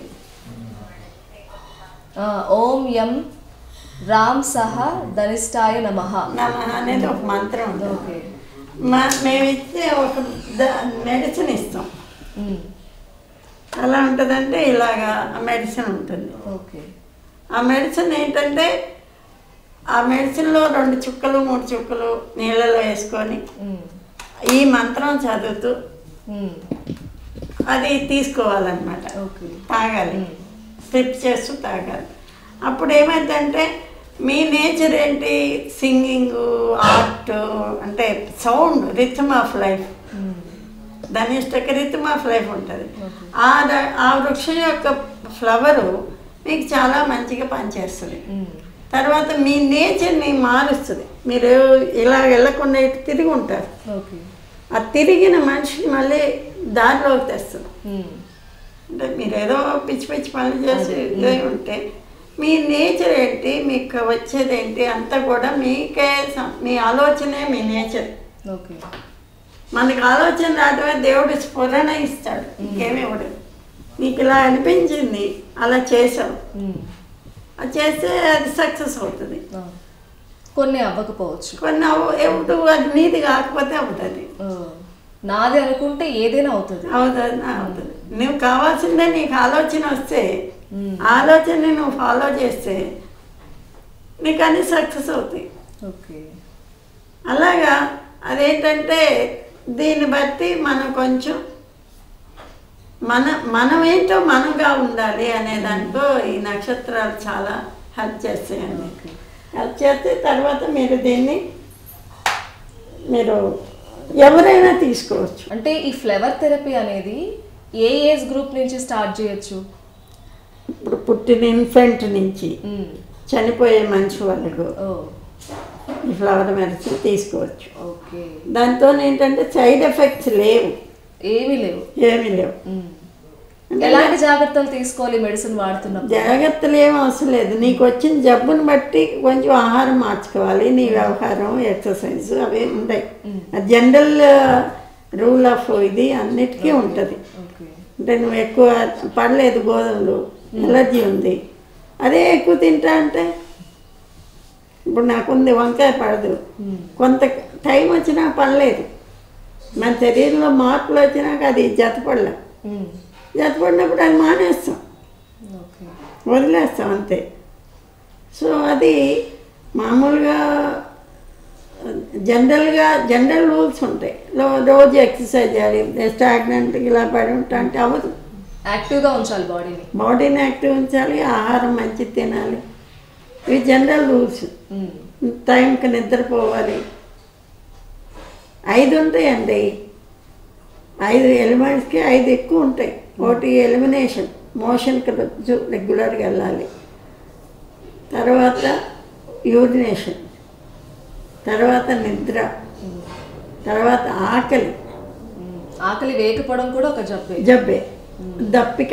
ఆ, ఓం యం రామ్ సహ ధనిష్టాయ నమః నమ అనేది ఒక మంత్రం ఉంది ఓకే మా మేము ఇచ్చే ఒక మెడిసిన్ ఇస్తాం మ్మ్. ఎలా ఉంటుందంటే ఇలాగా ఆ మెడిసిన్ ఉంటుంది ఓకే ఆ మెడిసిన్ ఏంటంటే ఆ మెడిసిన్లో రెండు చుక్కలు మూడు చుక్కలు నీళ్ళలో వేసుకొని మ్మ్. ఈ మంత్రం చదువుతూ మ్మ్. అది తీసుకోవాలన్నమాట ఓకే తాగాలి స్ట్రిప్ చేస్తూ తాగాలి అప్పుడు ఏమైందంటే మీ నేచర్ ఏంటి సింగింగ్ ఆర్ట్ అంటే sound rhythm of life hmm. దాని ఇష్టకి రిథమ్ ఆఫ్ లైఫ్ ఉంటుంది ఆ ద- ఆ వృక్షం యొక్క ఫ్లవరు మీకు చాలా మంచిగా పనిచేస్తుంది మ్మ్. తర్వాత మీ నేచర్ని మారుస్తుంది మీరు ఇలా వెళ్ళకుండా ఇటు తిరిగి ఉంటారు ఓకే ఆ తిరిగిన మనిషిని మళ్ళీ దారిలోకి తెస్తుంది మ్మ్. అంటే మీరు ఏదో పిచ్చి పిచ్చి పనులు చేసి ఇదే ఉంటే మీ నేచర్ ఏంటి మీకు వచ్చేది ఏంటి అంతా కూడా మీకే సం- మీ ఆలోచనే మీ నేచర్ ఓకే మనకి ఆలోచన రావడమే దేవుడు స్ఫురణ ఇస్తాడు ఇంకేమి ఇవ్వడు నీకు ఇలా అనిపించింది అలా చేసావు మ్మ్. అది చేస్తే అది సక్సెస్ అవుతుంది ఆ. కొన్ని అవ్వకపోవచ్చు కొన్ని అవ్వ- ఎప్పుడు అది నీది కాకపోతే అవుతుంది ఆ. నాది అనుకుంటే ఏదైనా అవుతుంది అవుతుంది అవుతుంది నువ్వు కావాల్సిందే నీకు ఆలోచన వస్తే మ్మ్. ఆలోచనని నువ్వు ఫాలో చేస్తే నీకు అన్ని సక్సెస్ అవుతాయి ఓకే అలాగా అదేంటంటే దీన్ని బట్టి మనం కొంచెం మన మనం ఏంటో మనగా ఉండాలి అనే దాంట్లో ఈ నక్షత్రాలు చాలా హెల్ప్ చేస్తాయండి హెల్ప్ చేస్తే తర్వాత మీరు దీన్ని మీరు ఎవరైనా తీసుకోవచ్చు అంటే ఈ ఫ్లవర్ థెరపీ అనేది ఏ ఏజ్ గ్రూప్ నుంచి స్టార్ట్ చేయొచ్చు పుట్టిన ఇన్ఫెంట్ నుంచి మ్మ్. చనిపోయే మనిషి వరకు ఓ ఈ ఫ్లవర్ మెడిసిన్ తీసుకోవచ్చు ఓకే దాంతో ఏంటంటే సైడ్ ఎఫెక్ట్స్ లేవు ఏమీ లేవు ఏమీ లేవు మ్మ్. ఎలాంటి జాగ్రత్తలు తీసుకోవాలి మెడిసిన్ వాడుతున్నప్పుడు జాగ్రత్తలు ఏం అవసరం లేదు నీకు వచ్చిన జబ్బుని బట్టి కొంచెం ఆహారం మార్చుకోవాలి నీ వ్యవహారం ఎక్సర్సైజ్ అవి ఉంటాయి జనరల్ రూల్ ఆఫ్ ఇది అన్నిటికీ ఉంటుంది ఓకే అంటే నువ్వు ఎక్కువ పడలేదు గోధుమలు ఎలర్జీ ఉంది అదే ఎక్కువ తింటా అంటే ఇప్పుడు నాకుంది వంకాయ పడదు కొంత టైం వచ్చినా పడలేదు మన శరీరంలో మార్పులు వచ్చినాక అది జతపడలే మ్మ్. జతపడినప్పుడు అది మానేస్తాం ఓకే వదిలేస్తాం అంతే సో అది మామూలుగా జనరల్గా జనరల్ రూల్స్ ఉంటాయి లో- రోజు ఎక్సర్సైజ్ చేయాలి స్టాగ్నెంట్ ఇలా పడి ఉంటా అంటే అవ్వదు యాక్టివ్గా ఉంచాలి బాడీని బాడీని యాక్టివ్ ఉంచాలి ఆహారం మంచిది తినాలి ఇవి జనరల్ రూల్స్ మ్మ్. టైంకి నిద్రపోవాలి ఐదు ఉంటాయండి ఐదు ఎలిమెంట్స్కి ఐదు ఎక్కువ ఉంటాయి ఒకటి ఎలిమినేషన్ మోషన్కి రోజు రెగ్యులర్గా వెళ్ళాలి తర్వాత యూరినేషన్ తర్వాత నిద్ర తర్వాత ఆకలి మ్మ్. ఆకలి వేయకపోవడం కూడా ఒక జబ్బే జబ్బే దప్పిక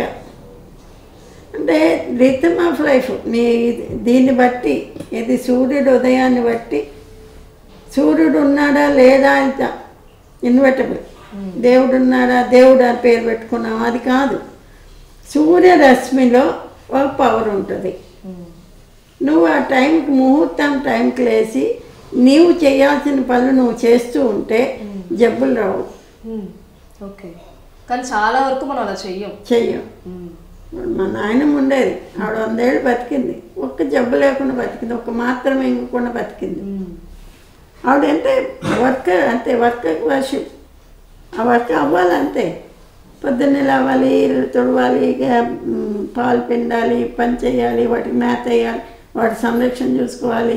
అంటే రిథమ్ ఆఫ్ లైఫ్ నీ దీన్ని బట్టి ఇది సూర్యుడు ఉదయాన్ని బట్టి సూర్యుడు ఉన్నాడా లేదా అంత ఇన్వెటబుల్ దేవుడు ఉన్నాడా దేవుడు అని పేరు పెట్టుకున్నాం అది కాదు సూర్యరశ్మిలో ఒక పవర్ ఉంటుంది మ్మ్. నువ్వు ఆ టైంకి ముహూర్తం టైంకి లేచి నీవు చేయాల్సిన పనులు నువ్వు చేస్తూ ఉంటే జబ్బులు రావు మ్మ్. ఓకే కానీ చాలా వరకు మనం అలా చెయ్యం చెయ్యం మ్మ్. మా నాయనమ్మ ఉండేది ఆవిడ వందేళ్ళు బతికింది ఒక్క జబ్బు లేకుండా బతికింది ఒక్క మాత్రం ఇంకకుండా బతికింది మ్మ్. ఆవిడ అంటే వర్క్ అంతే వర్క్ వర్షిప్ ఆ వర్క్ అవ్వాలి అంతే పొద్దున్నే లేవాలి ఇల్లు తుడవాలి ఇక, మ్, పాలు పిండాలి పని చేయాలి వాటికి మేత వేయాలి వాటి సంరక్షణ చూసుకోవాలి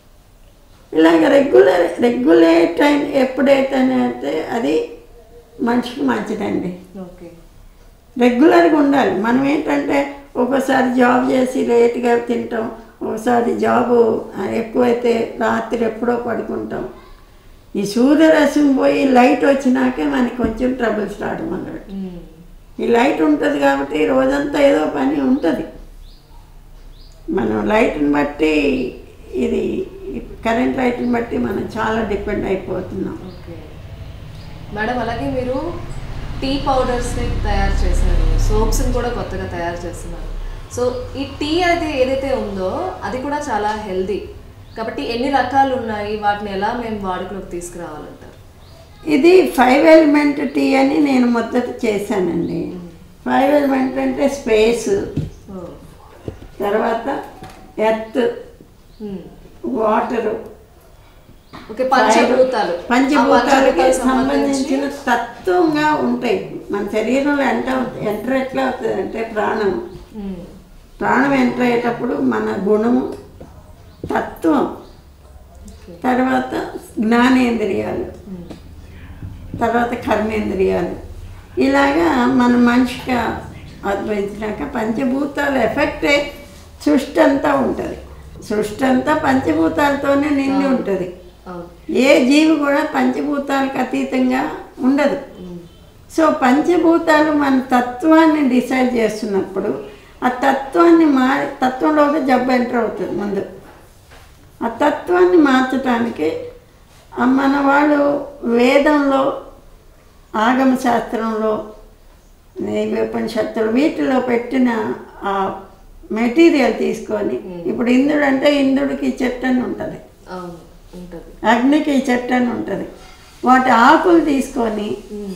ఇలాగ రెగ్యులర్ రెగ్యులేట్ అయిన ఎప్పుడైతే అంటే అది మనిషికి మంచిదండి ఓకే రెగ్యులర్గా ఉండాలి మనం ఏంటంటే ఒక్కోసారి జాబ్ చేసి లేట్గా తింటాం ఒకసారి జాబు ఎక్కువైతే రాత్రి ఎప్పుడో పడుకుంటాం ఈ సూర్యరశ్మి పోయి లైట్ వచ్చినాకే మనకి కొంచెం ట్రబుల్ స్టార్ట్ మొదలు మ్మ్. ఈ లైట్ ఉంటుంది కాబట్టి రోజంతా ఏదో పని ఉంటుంది మనం లైట్ని బట్టి ఇది కరెంట్ లైట్ని బట్టి మనం చాలా డిపెండ్ అయిపోతున్నాం ఓకే మేడం అలాగే మీరు టీ పౌడర్స్ని తయారు చేశారు సోప్స్ని కూడా కొత్తగా తయారు చేస్తున్నారు సో ఈ టీ అది ఏదైతే ఉందో అది కూడా చాలా హెల్దీ కాబట్టి ఎన్ని రకాలు ఉన్నాయి వాటిని ఎలా మేము వాడుకలోకి తీసుకురావాలంటారు ఇది ఫైవ్ ఎలిమెంట్ టీ అని నేను మొదట చేశానండి ఫైవ్ ఎలిమెంట్ అంటే స్పేస్ ఓ. తర్వాత ఎర్త్ మ్మ్. వాటరు ఓకే పంచభూతాలు ఆ పంచభూతాలకి పంచభూతాలకు సంబంధించిన తత్వంగా ఉంటాయి మన శరీరంలో ఎంట ఎంటర్ ఎట్లా అవుతుంది అంటే ప్రాణం మ్మ్. ప్రాణం ఎంటర్ అయ్యేటప్పుడు మన గుణము తత్వం తర్వాత జ్ఞానేంద్రియాలు మ్మ్. తర్వాత కర్మేంద్రియాలు ఇలాగా మన మనిషికి అద్వైంచినాక పంచభూతాల ఎఫెక్టే సృష్టి అంతా ఉంటుంది సృష్టి అంతా పంచభూతాలతోనే నిండి ఉంటుంది అవును ఏ జీవి కూడా పంచభూతాలకు అతీతంగా ఉండదు మ్మ్. సో పంచభూతాలు మన తత్వాన్ని డిసైడ్ చేస్తున్నప్పుడు ఆ తత్వాన్ని మారి తత్వంలోకి జబ్బు ఎంటర్ అవుతుంది ముందు ఆ తత్వాన్ని మార్చడానికి ఆ మన వాళ్ళు వేదంలో ఆగమ శాస్త్రంలో ఈ ఉపనిషత్తులు వీటిలో పెట్టిన ఆ మెటీరియల్ తీసుకొని ఇప్పుడు ఇంద్రుడు అంటే ఇంద్రుడికి ఈ చెట్టు అని ఉంటుంది అవును ఉంటుంది అగ్నికి ఈ చెట్టు అని ఉంటుంది వాటి ఆకులు తీసుకొని మ్మ్.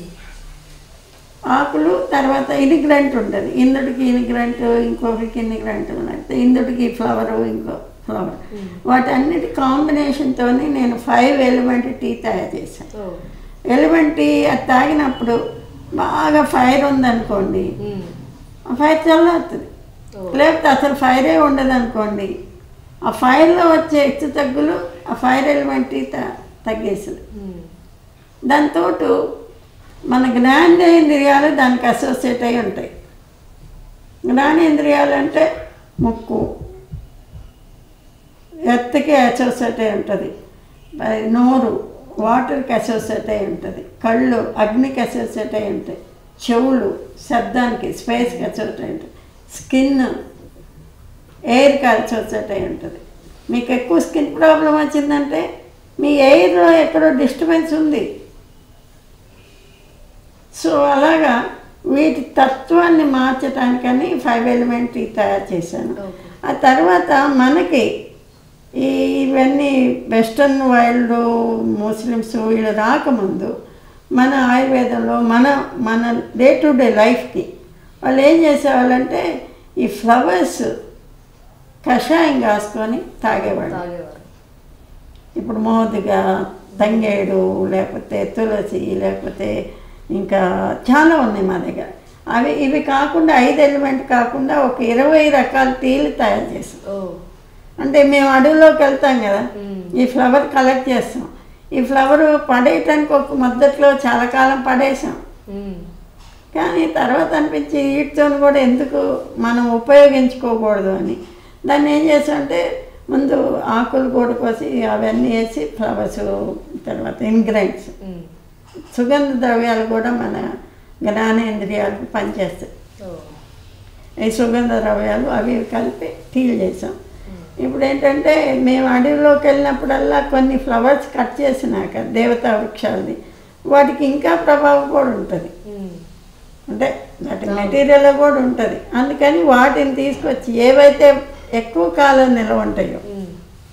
ఆకులు తర్వాత ఇనిగ్రెంట్ ఉంటుంది ఇందుడికి ఇనిగ్రెంట్ ఇంకొకరికి ఇనిగ్రెంట్ ఉన్నట్టు ఇందుడికి ఫ్లవర్ ఇంకో ఫ్లవర్ వాటన్నిటి కాంబినేషన్తో నేను ఫైవ్ ఎలిమెంట్ టీ తయారు చేశాను ఓ. ఎలిమెంట్ టీ అది తాగినప్పుడు బాగా ఫైర్ ఉందనుకోండి మ్మ్. ఆ ఫైర్ చల్లారుతుంది ఓ. లేకపోతే అసలు ఫైరే ఉండదు అనుకోండి ఆ ఫైర్లో వచ్చే హెచ్చు తగ్గులు ఆ ఫైర్ ఎలిమెంట్ టీ త తగ్గేస్తుంది మ్మ్. దాంతో మన జ్ఞానేంద్రియాలు దానికి అసోసియేట్ అయి ఉంటాయి జ్ఞానేంద్రియాలు అంటే ముక్కు ఎర్త్కి అసోసియేట్ అయి ఉంటుంది మరి నోరు వాటర్కి అసోసియేట్ అయి ఉంటుంది కళ్ళు అగ్నికి అసోసియేట్ అయి ఉంటాయి చెవులు శబ్దానికి స్పేస్కి అసోసియేట్ అయి ఉంటుంది స్కిన్ ఎయిర్కి అసోసియేట్ అయి ఉంటుంది మీకు ఎక్కువ స్కిన్ ప్రాబ్లం వచ్చిందంటే మీ ఎయిర్లో ఎక్కడో డిస్టర్బెన్స్ ఉంది సో అలాగా వీటి తత్వాన్ని మార్చడానికని ఫైవ్ ఎలిమెంట్ తయారు చేశాను Okay. ఆ తర్వాత మనకి ఈ ఇవన్నీ వెస్టర్న్ వరల్డ్ ముస్లిమ్స్ వీళ్ళు రాకముందు మన ఆయుర్వేదంలో మన మన డే టు డే లైఫ్కి వాళ్ళు ఏం చేసేవాళ్ళంటే ఈ ఫ్లవర్స్ కషాయం కాసుకొని తాగేవాళ్ళు తాగేవారు ఇప్పుడు మోదుగా తంగేడు లేకపోతే తులసి లేకపోతే ఇంకా చాలా ఉన్నాయి మా దగ్గర అవి ఇవి కాకుండా ఐదు ఎలిమెంట్ కాకుండా ఒక ఇరవై రకాల టీలు తయారు చేసాం ఓ అంటే మేము అడవిలోకి వెళ్తాం కదా మ్మ్. ఈ ఫ్లవర్ కలెక్ట్ చేస్తాం ఈ ఫ్లవర్ పడేయటానికి ఒక మొదట్లో చాలా కాలం పడేసాం మ్మ్. కానీ తర్వాత అనిపించి వీటితో కూడా ఎందుకు మనం ఉపయోగించుకోకూడదు అని దాన్ని ఏం చేసామంటే ముందు ఆకులు కూడా కోసి అవన్నీ వేసి ఫ్లవర్స్ తర్వాత ఇంగ్రీడియంట్స్ మ్మ్. సుగంధ ద్రవ్యాలు కూడా మన జ్ఞానేంద్రియాలకు పనిచేస్తాయి ఓ ఈ సుగంధ ద్రవ్యాలు అవి ఇవి కలిపి టీలు చేసాం ఇప్పుడు ఏంటంటే మేము అడవిలోకి వెళ్ళినప్పుడల్లా కొన్ని ఫ్లవర్స్ కట్ చేసినాక దేవతా వృక్షాలని వాటికి ఇంకా ప్రభావం కూడా ఉంటుంది మ్మ్. అంటే వాటి మెటీరియల్ కూడా ఉంటుంది అందుకని వాటిని తీసుకొచ్చి ఏవైతే ఎక్కువ కాలం నిల్వ ఉంటాయో మ్మ్.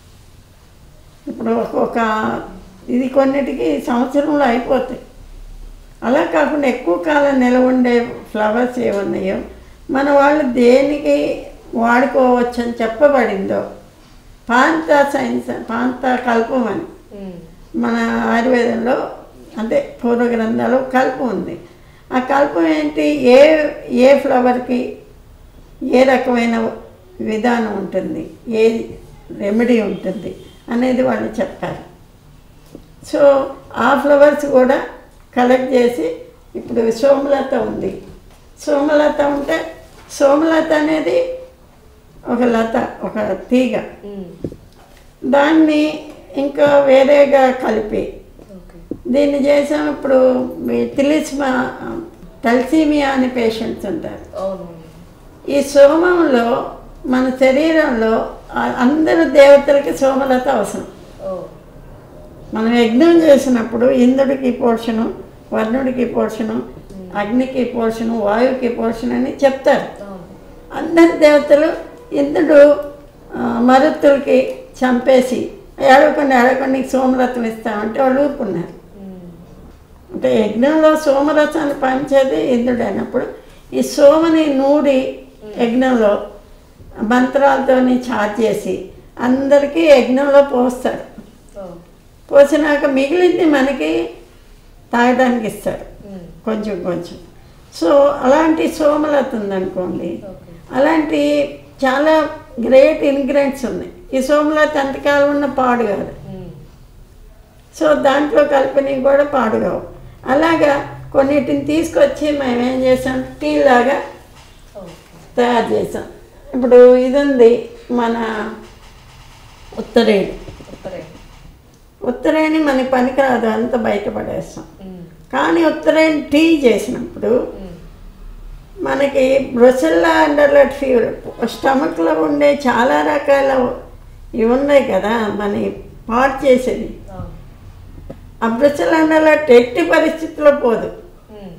ఇప్పుడు ఒక్కొక్క ఇది కొన్నిటికి సంవత్సరంలో అయిపోతాయి అలా కాకుండా ఎక్కువ కాలం నిల్వ ఉండే ఫ్లవర్స్ ఏమున్నాయో మన వాళ్ళు దేనికి వాడుకోవచ్చు అని చెప్పబడిందో పాంత సైన్స్ పాంత కల్పం అని మ్మ్. మన ఆయుర్వేదంలో అంటే పూర్వ గ్రంథాలు కల్పం ఉంది ఆ కల్పం ఏంటి ఏ ఏ ఫ్లవర్కి ఏ రకమైన విధానం ఉంటుంది ఏ రెమెడీ ఉంటుంది అనేది వాళ్ళు చెప్తారు సో ఆ ఫ్లవర్స్ కూడా కలెక్ట్ చేసి ఇప్పుడు సోమలత ఉంది సోమలత ఉంటే సోమలత అనేది ఒక లత ఒక తీగ మ్మ్. దాన్ని ఇంకా వేరేగా కలిపి ఓకే దీన్ని చేసాం ఇప్పుడు మీ తిలిస్మా టల్సీమియా అనే పేషెంట్స్ ఉంటారు అవును ఈ సోమంలో మన శరీరంలో ఆ- అందరు దేవతలకి సోమలత అవసరం ఓ మనం యజ్ఞం చేసినప్పుడు ఇంద్రుడికి పోషణం వర్ణుడికి పోషణం అగ్నికి పోషణం వాయువుకి పోషణం అని చెప్తారు అవును అందరి దేవతలు ఇంద్రుడు ఆ, మరుత్తులకి చంపేసి ఏడవకుండా ఏడవకుండా నీకు సోమరథం ఇస్తామంటే వాళ్ళు ఊరుకున్నారు మ్మ్. అంటే యజ్ఞంలో సోమరసాన్ని పంచేది ఇంద్రుడు అయినప్పుడు ఈ సోమని నూరి యజ్ఞంలో మంత్రాలతోని చార్జ్ చేసి అందరికీ యజ్ఞంలో పోస్తారు ఓ పోసినాక మిగిలింది మనకి తాగడానికి ఇస్తారు మ్మ్. కొంచెం కొంచెం సో అలాంటి సోమలత ఉందనుకోండి ఓకే అలాంటి చాలా గ్రేట్ ఇంగ్రీడియంట్స్ ఉన్నాయి ఈ సోమలత ఎంతకాలం ఉన్న పాడు కాదు మ్మ్. సో దాంట్లో కలిపినవి కూడా పాడుగావు అలాగా కొన్నిటిని తీసుకొచ్చి మేము ఏం చేసాం టీ లాగా ఓకే తయారు చేసాం ఇప్పుడు ఇది ఉంది మన ఉత్తరేణి ఉత్తరే ఉత్తరేణి మనకి పనికిరాదు అంత బయటపడేస్తాం మ్మ్. కానీ ఉత్తరేణి టీ చేసినప్పుడు మ్మ్. మనకి బ్రొసెల్లా అండర్లెట్ ఫీవర్ స్టమక్లో ఉండే చాలా రకాల ఇవి ఉన్నాయి కదా మన పాటు చేసేది అవును ఆ బ్రొసెల్లా అండర్లెట్ ఎట్టి పరిస్థితిలో పోదు మ్మ్.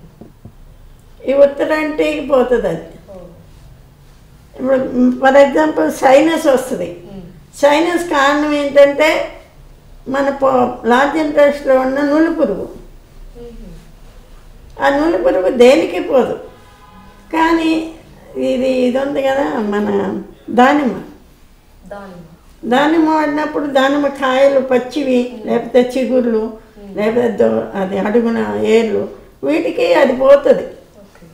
ఈ ఉత్తరాయణ టీకి పోతుంది అది ఓ ఇప్పుడు ఫర్ ఎగ్జాంపుల్ సైనస్ వస్తుంది మ్మ్. సైనస్ కారణం ఏంటంటే మన పో లార్జ్ ఇంట్రెస్ట్లో ఉన్న నులి పురుగు మ్మ్. ఆ నులి పురుగు దేనికి పోదు కానీ ఇది ఇది ఉంది కదా మన దానిమ్మ దానిమ్మ దానిమ్మ వాడినప్పుడు దానిమ్మ కాయలు పచ్చివి లేకపోతే చిగుర్లు లేకపోతే దో- అది అడుగున ఏర్లు వీటికి అది పోతుంది ఓకే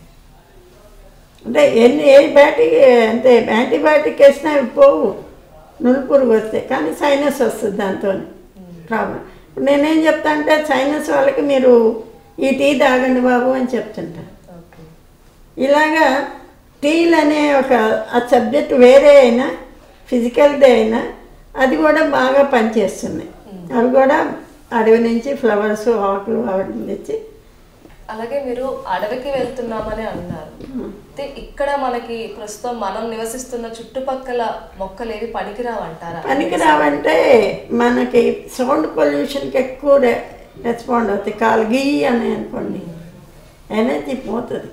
అంటే ఎన్ని ఏ బ్యాటిక్ అంటే యాంటీబయాటిక్ వేసినా అవి పోవు నులి పురుగు వస్తే కానీ సైనస్ వస్తుంది దాంతో ప్రాబ్లం ఇప్పుడు నేనేం చెప్తా అంటే సైనస్ వాళ్ళకి మీరు ఈ టీ తాగండి బాబు అని చెప్తుంటా ఓకే ఇలాగా టీల్ అనే ఒక ఆ సబ్జెక్ట్ వేరే అయినా ఫిజికల్దే అయినా అది కూడా బాగా పనిచేస్తున్నాయి అవి కూడా అడవి నుంచి ఫ్లవర్స్ ఆకులు వాటిని తెచ్చి అలాగే మీరు అడవికి వెళ్తున్నామని అన్నారు అయితే ఇక్కడ మనకి ప్రస్తుతం మనం నివసిస్తున్న చుట్టుపక్కల మొక్కలు ఏవి పనికిరావంటారా పనికిరావంటే మనకి సౌండ్ పొల్యూషన్కి ఎక్కువ రె- రెస్పాండ్ అవుతాయి కాలు గీ అని అనుకోండి ఎనర్జీ పోతుంది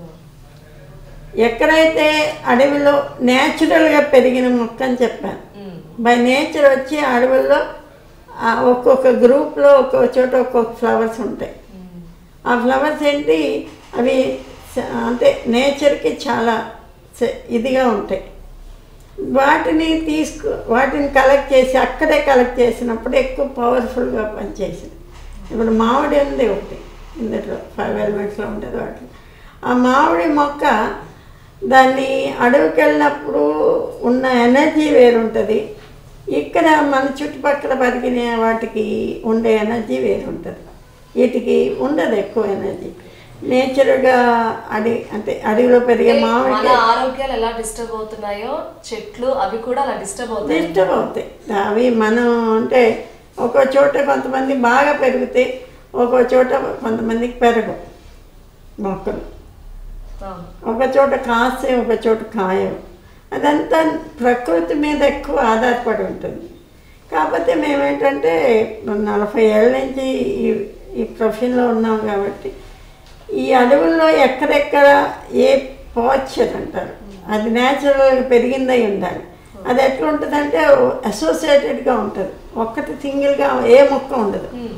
ఎక్కడైతే అడవిలో న్యాచురల్గా పెరిగిన మొక్క అని చెప్పాను ఉమ్, బై నేచర్ వచ్చి అడవుల్లో ఆ ఒక్కొక్క గ్రూప్లో ఒక్కొక్క చోట ఒక్కొక్క ఫ్లవర్స్ ఉంటాయి ఉమ్, ఆ ఫ్లవర్స్ ఏంటి అవి స- అంటే నేచర్కి చాలా స- ఇదిగా ఉంటాయి వాటిని తీసుకు వాటిని కలెక్ట్ చేసి అక్కడే కలెక్ట్ చేసినప్పుడు ఎక్కువ పవర్ఫుల్గా పనిచేసింది ఇప్పుడు మామిడి ఉంది ఒకటి ఇందులో ఫైవ్ ఎలిమెంట్స్లో ఉంటుంది వాటి ఆ మామిడి మొక్క దాన్ని అడవికి వెళ్ళినప్పుడు ఉన్న ఎనర్జీ వేరుంటుంది ఇక్కడ మన చుట్టుపక్కల పెరిగిన వాటికి ఉండే ఎనర్జీ వేరుంటుంది వీటికి ఉండదు ఎక్కువ ఎనర్జీ నేచురల్గా అడవి అంటే అడవిలో పెరిగే మన మామిడి ఆరోగ్యాలు ఎలా డిస్టర్బ్ అవుతున్నాయో చెట్లు అవి కూడా అలా డిస్టర్బ్ అవుతాయి డిస్టర్బ్ అవుతాయి అవి మనం అంటే ఒక్కో చోట కొంతమంది బాగా పెరుగుతాయి ఒక్కో చోట కొంతమందికి పెరగవు మొక్కలు అవును. ఒక చోట కాస్తే ఒక చోట కాయవు అదంతా ప్రకృతి మీద ఎక్కువ ఆధారపడి ఉంటుంది కాకపోతే మేమేంటంటే నలభై ఏళ్ళ నుంచి ఈ ఈ ప్రొఫెషన్లో ఉన్నాం కాబట్టి ఈ అడవుల్లో ఎక్కడెక్కడ ఏ పాచర్ అంటారు అది న్యాచురల్గా పెరిగిందై ఉండాలి అది ఎట్లా ఉంటుందంటే అసోసియేటెడ్గా ఉంటుంది ఒక్కటి సింగిల్గా ఏ మొక్క ఉండదు ఉమ్,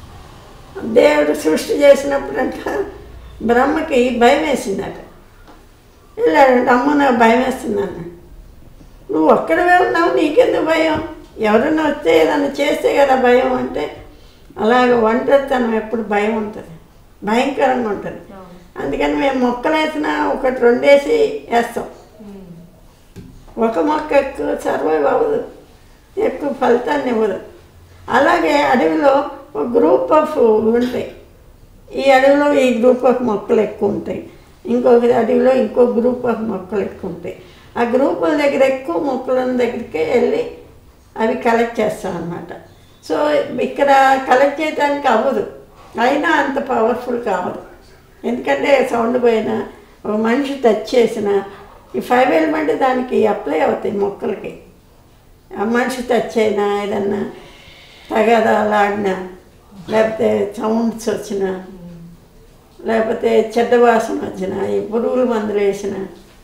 దేవుడు సృష్టి చేసినప్పుడంట బ్రహ్మకి భయం వేసిందట వెళ్ళాడంట అమ్మ నాకు భయం వేస్తుంది అన్నాడు నువ్వు ఒక్కడవే ఉన్నావు నీకెందుకు భయం ఎవరన్నా వస్తే ఏదన్నా చేస్తే కదా భయం అంటే అలాగ ఒంటరితనం ఎప్పుడు భయం ఉంటుంది భయంకరంగా ఉంటుంది అవును. అందుకని మేము మొక్కలు వేసినా ఒకటి రెండేసి వేస్తాం ఉమ్, ఒక మొక్క ఎక్కువ సర్వైవ్ అవ్వదు ఎక్కువ ఫలితాన్ని ఇవ్వదు అలాగే అడవిలో ఒక గ్రూప్ ఆఫ్ ఉంటాయి ఈ అడవిలో ఈ గ్రూప్ ఆఫ్ మొక్కలు ఎక్కువ ఉంటాయి ఇంకొక అడవిలో ఇంకో గ్రూప్ ఆఫ్ మొక్కలు ఎక్కువ ఉంటాయి ఆ గ్రూపుల దగ్గర ఎక్కువ మొక్కల దగ్గరికి వెళ్ళి అవి కలెక్ట్ చేస్తాం అన్నమాట సో ఇక్కడ కలెక్ట్ చేయడానికి అవ్వదు అయినా అంత పవర్ఫుల్ కావదు ఎందుకంటే సౌండ్ పోయినా ఒక మనిషి టచ్ చేసిన ఈ ఫైవ్ ఎలిమెంట్ దానికి అప్లై అవుతాయి మొక్కలకి ఆ మనిషి టచ్ అయినా ఏదన్నా తగదాలాడినా లేకపోతే సౌండ్స్ వచ్చినా లేకపోతే చెడ్డ వాసన వచ్చిన ఈ పురుగుల మందులు వేసిన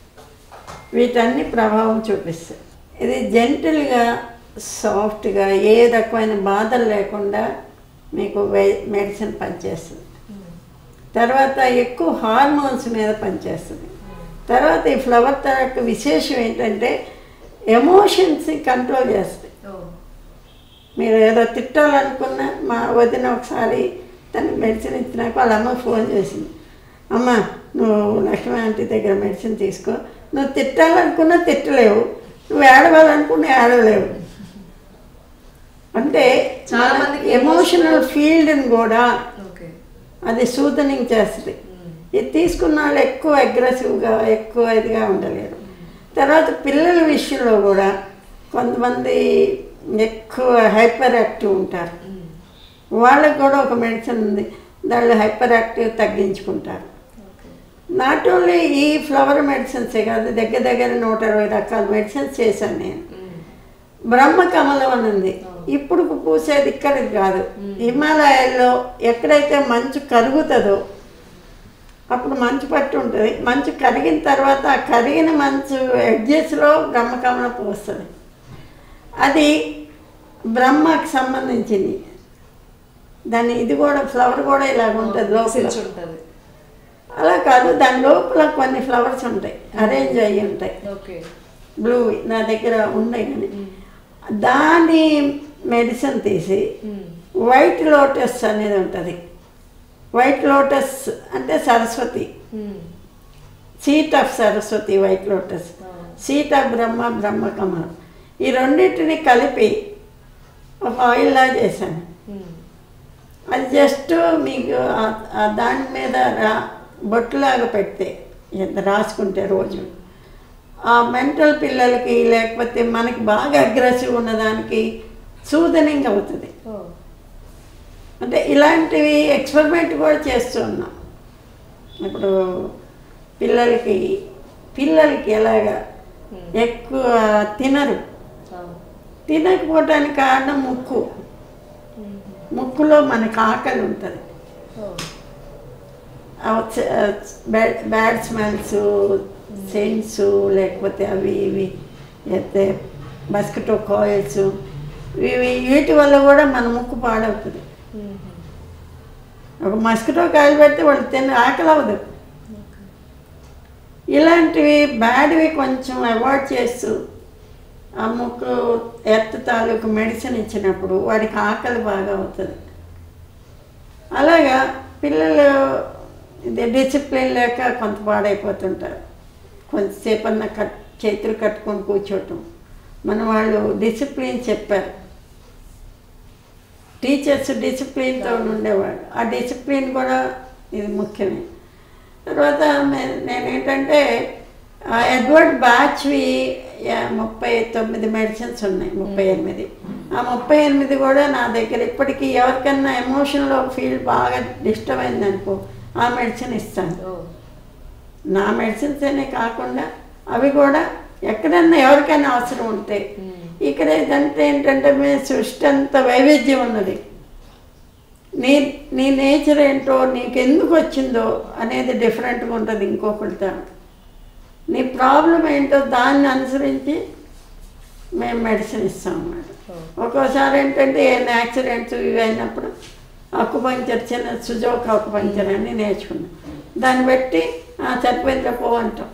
వీటన్ని ప్రభావం చూపిస్తాయి ఇది జెంటిల్గా సాఫ్ట్గా ఏ రకమైన బాధలు లేకుండా మీకు వే- మెడిసిన్ పనిచేస్తుంది తర్వాత ఎక్కువ హార్మోన్స్ మీద పనిచేస్తుంది తర్వాత ఈ ఫ్లవర్ థెరపీ విశేషం ఏంటంటే ఎమోషన్స్ని కంట్రోల్ చేస్తుంది ఓ, మీరు ఏదో తిట్టాలనుకున్నా మా వదిన ఒకసారి తనకి మెడిసిన్ ఇచ్చినాక వాళ్ళ అమ్మ ఫోన్ చేసింది అమ్మ నువ్వు లక్ష్మీ ఆంటీ దగ్గర మెడిసిన్ తీసుకో నువ్వు తిట్టాలనుకున్నా తిట్టలేవు నువ్వు ఏడవాలనుకున్నా ఏడవలేవు అంటే చాలా మందికి ఎమోషనల్ ఫీల్డ్ని కూడా ఓకే అది సూదనింగ్ చేస్తుంది ఇది తీసుకున్న వాళ్ళు ఎక్కువ అగ్రెసివ్గా ఎక్కువ ఇదిగా ఉండలేరు తర్వాత పిల్లల విషయంలో కూడా కొంతమంది ఎక్కువ హైపర్ యాక్టివ్ ఉంటారు ఉమ్, వాళ్ళకి కూడా ఒక మెడిసిన్ ఉంది దాళ్ళు హైపర్ యాక్టివ్ తగ్గించుకుంటారు ఓకే నాట్ ఓన్లీ ఈ ఫ్లవర్ మెడిసిన్సే కాదు దగ్గర దగ్గర నూట ఇరవై రకాల మెడిసిన్స్ చేశాను నేను ఉమ్, బ్రహ్మ కమలం అని ఉంది ఇప్పుడు పూసేది ఇక్కడికి కాదు హిమాలయాల్లో ఎక్కడైతే మంచు కరుగుతుందో అప్పుడు మంచు పట్టి ఉంటుంది మంచు కరిగిన తర్వాత ఆ కరిగిన మంచు ఎడ్జెస్లో బ్రహ్మకమలం పూస్తుంది అది బ్రహ్మకి సంబంధించింది దాని ఇది కూడా ఫ్లవర్ కూడా ఇలాగ ఉంటుంది లోపల వికసించుంటది. అలా కాదు దాని లోపల కొన్ని ఫ్లవర్స్ ఉంటాయి అరేంజ్ అయ్యి ఉంటాయి ఓకే బ్లూ నా దగ్గర ఉన్నాయి కానీ దాని మెడిసిన్ తీసి ఉమ్, వైట్ లోటస్ అనేది ఉంటుంది వైట్ లోటస్ అంటే Saraswati um, seat of Saraswati white lotus ah, seat of Brahma బ్రహ్మకమలం ఈ రెండింటిని కలిపి ఒక ఆయిల్లా చేశాను ఉమ్, అది జస్ట్ మీకు ఆ- ఆ దాని మీద రా బొట్టులాగా పెడితే ఎంత రాసుకుంటే రోజు ఆ మెంటల్ పిల్లలకి లేకపోతే మనకి బాగా అగ్రెసివ్ ఉన్నదానికి సూదనింగ్ అవుతుంది అంటే ఇలాంటివి ఎక్స్పెరిమెంట్ కూడా చేస్తూ ఉన్నాం ఇప్పుడు పిల్లలకి పిల్లలకి ఎలాగా ఎక్కువ తినరు తినకపోవటానికి కారణం ముక్కు ముక్కులో మనకి ఆకలి ఉంటుంది బ్యాడ్ స్మెల్స్ సెంట్స్ లేకపోతే అవి ఇవి అయితే మస్కిటో కాయిల్స్ ఇవి వీటి వల్ల కూడా మన ముక్కు పాడవుతుంది ఒక మస్కిటో కాయలు పెడితే వాళ్ళు తిన ఆకలి అవ్వదు ఇలాంటివి బ్యాడ్వి కొంచెం అవాయిడ్ చేస్తూ ఆ ముక్కు ఎర్త్ తాలూకు మెడిసిన్ ఇచ్చినప్పుడు వాడికి ఆకలి బాగా అవుతుంది అలాగా పిల్లలు ఇది డిసిప్లిన్ లేక కొంత పాడైపోతుంటారు కొంతసేపు అన్న కట్ చేతులు కట్టుకొని కూర్చోవటం మన వాళ్ళు డిసిప్లిన్ చెప్పారు టీచర్స్ డిసిప్లిన్తో ఉండేవాడు ఆ డిసిప్లిన్ కూడా ఇది ముఖ్యమే తర్వాత నే- నేనేంటంటే ఆ ఎడ్వర్డ్ బ్యాచ్వి యా- ముప్పై తొమ్మిది మెడిసిన్స్ ఉన్నాయి ముప్పై ఎనిమిది ఆ ముప్పై ఎనిమిది కూడా నా దగ్గర ఇప్పటికీ ఎవరికన్నా ఎమోషనల్ ఫీల్ బాగా డిస్టర్బ్ అయింది అనుకో ఆ మెడిసిన్ ఇస్తాను నా మెడిసిన్స్ అనే కాకుండా అవి కూడా ఎక్కడన్నా ఎవరికైనా అవసరం ఉంటే ఇక్కడ ఏదంటే ఏంటంటే మీ సృష్టి అంత వైవిధ్యం ఉన్నది నీ నీ నేచర్ ఏంటో నీకు ఎందుకు వచ్చిందో అనేది డిఫరెంట్గా ఉంటుంది ఇంకొకరితో నీ ప్రాబ్లం ఏంటో దాన్ని అనుసరించి మేము మెడిసిన్ ఇస్తాం అన్నమాట ఒక్కోసారి ఏంటంటే ఏమైనా యాక్సిడెంట్స్ ఇవి అయినప్పుడు అక్కుపంచర్ చిన్న సుజోక్ అక్కుపంచర్ అని నేర్చుకున్నాం దాన్ని బట్టి "ఆ, సరిపోయిందిరా పో అంటాం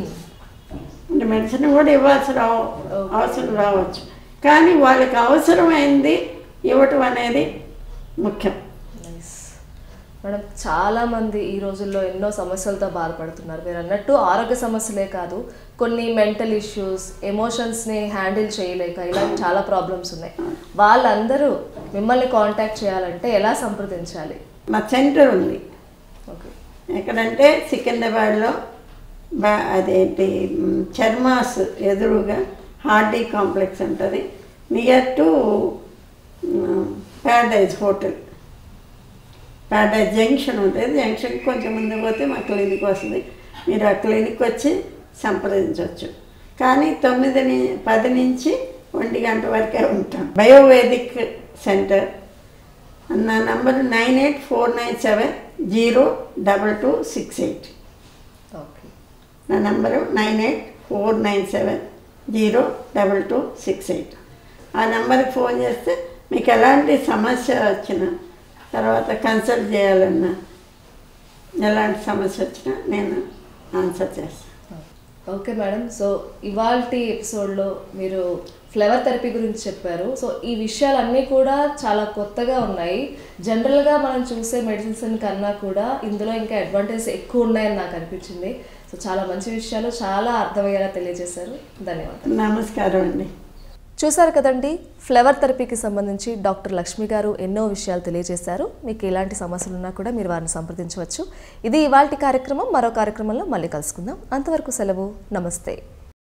అంటే మెడిసిన్ కూడా ఇవ్వాల్సి రావ అవసరం రావచ్చు కానీ వాళ్ళకి అవసరమైంది ఇవ్వటం అనేది ముఖ్యం నైస్ మేడం చాలా మంది ఈ రోజుల్లో ఎన్నో సమస్యలతో బాధపడుతున్నారు మీరు అన్నట్టు ఆరోగ్య సమస్యలే కాదు కొన్ని మెంటల్ ఇష్యూస్ ఎమోషన్స్ని హ్యాండిల్ చేయలేక ఇలా చాలా ప్రాబ్లమ్స్ ఉన్నాయి వాళ్ళందరూ మిమ్మల్ని కాంటాక్ట్ చేయాలంటే ఎలా సంప్రదించాలి మా సెంటర్ ఉంది ఓకే ఎక్కడంటే సికింద్రాబాద్లో బా అదేంటి మ్, చర్మాస్ ఎదురుగా హార్డీ కాంప్లెక్స్ ఉంటుంది near to Paradise hotel Paradise junction ఉంటుంది జంక్షన్కి కొంచెం ముందు పోతే మా క్లినిక్ వస్తుంది మీరు ఆ క్లినిక్ వచ్చి సంప్రదించవచ్చు కానీ తొమ్మిది ని పది నుంచి ఒంటి గంట వరకే ఉంటాం బయోవేదిక్ సెంటర్ నా number nine eight four nine seven zero double two six eight okay నా number nine eight four nine seven zero double two six eight ఆ నెంబర్కి ఫోన్ చేస్తే మీకు ఎలాంటి సమస్య వచ్చినా తర్వాత కన్సల్ట్ చేయాలన్నా ఎలాంటి సమస్య వచ్చినా నేను ఆన్సర్ చేస్తాను ఓకే మేడం సో ఇవాళ ఎపిసోడ్లో మీరు ఫ్లవర్ థెరపీ గురించి చెప్పారు సో ఈ విషయాలన్నీ కూడా చాలా కొత్తగా ఉన్నాయి జనరల్గా మనం చూసే మెడిసిన్స్ కన్నా కూడా ఇందులో ఇంకా అడ్వాంటేజ్ ఎక్కువ ఉన్నాయని నాకు అనిపించింది సో చాలా మంచి విషయాలు చాలా అర్థమయ్యేలా తెలియజేశారు ధన్యవాదాలు నమస్కారం అండి చూశారు కదండి ఫ్లవర్ థెరపీకి సంబంధించి డాక్టర్ లక్ష్మి గారు ఎన్నో విషయాలు తెలియజేశారు మీకు ఎలాంటి సమస్యలు ఉన్నా కూడా మీరు వారిని సంప్రదించవచ్చు ఇది ఇవాల్టి కార్యక్రమం మరో కార్యక్రమంలో మళ్ళీ కలుసుకుందాం అంతవరకు సెలవు నమస్తే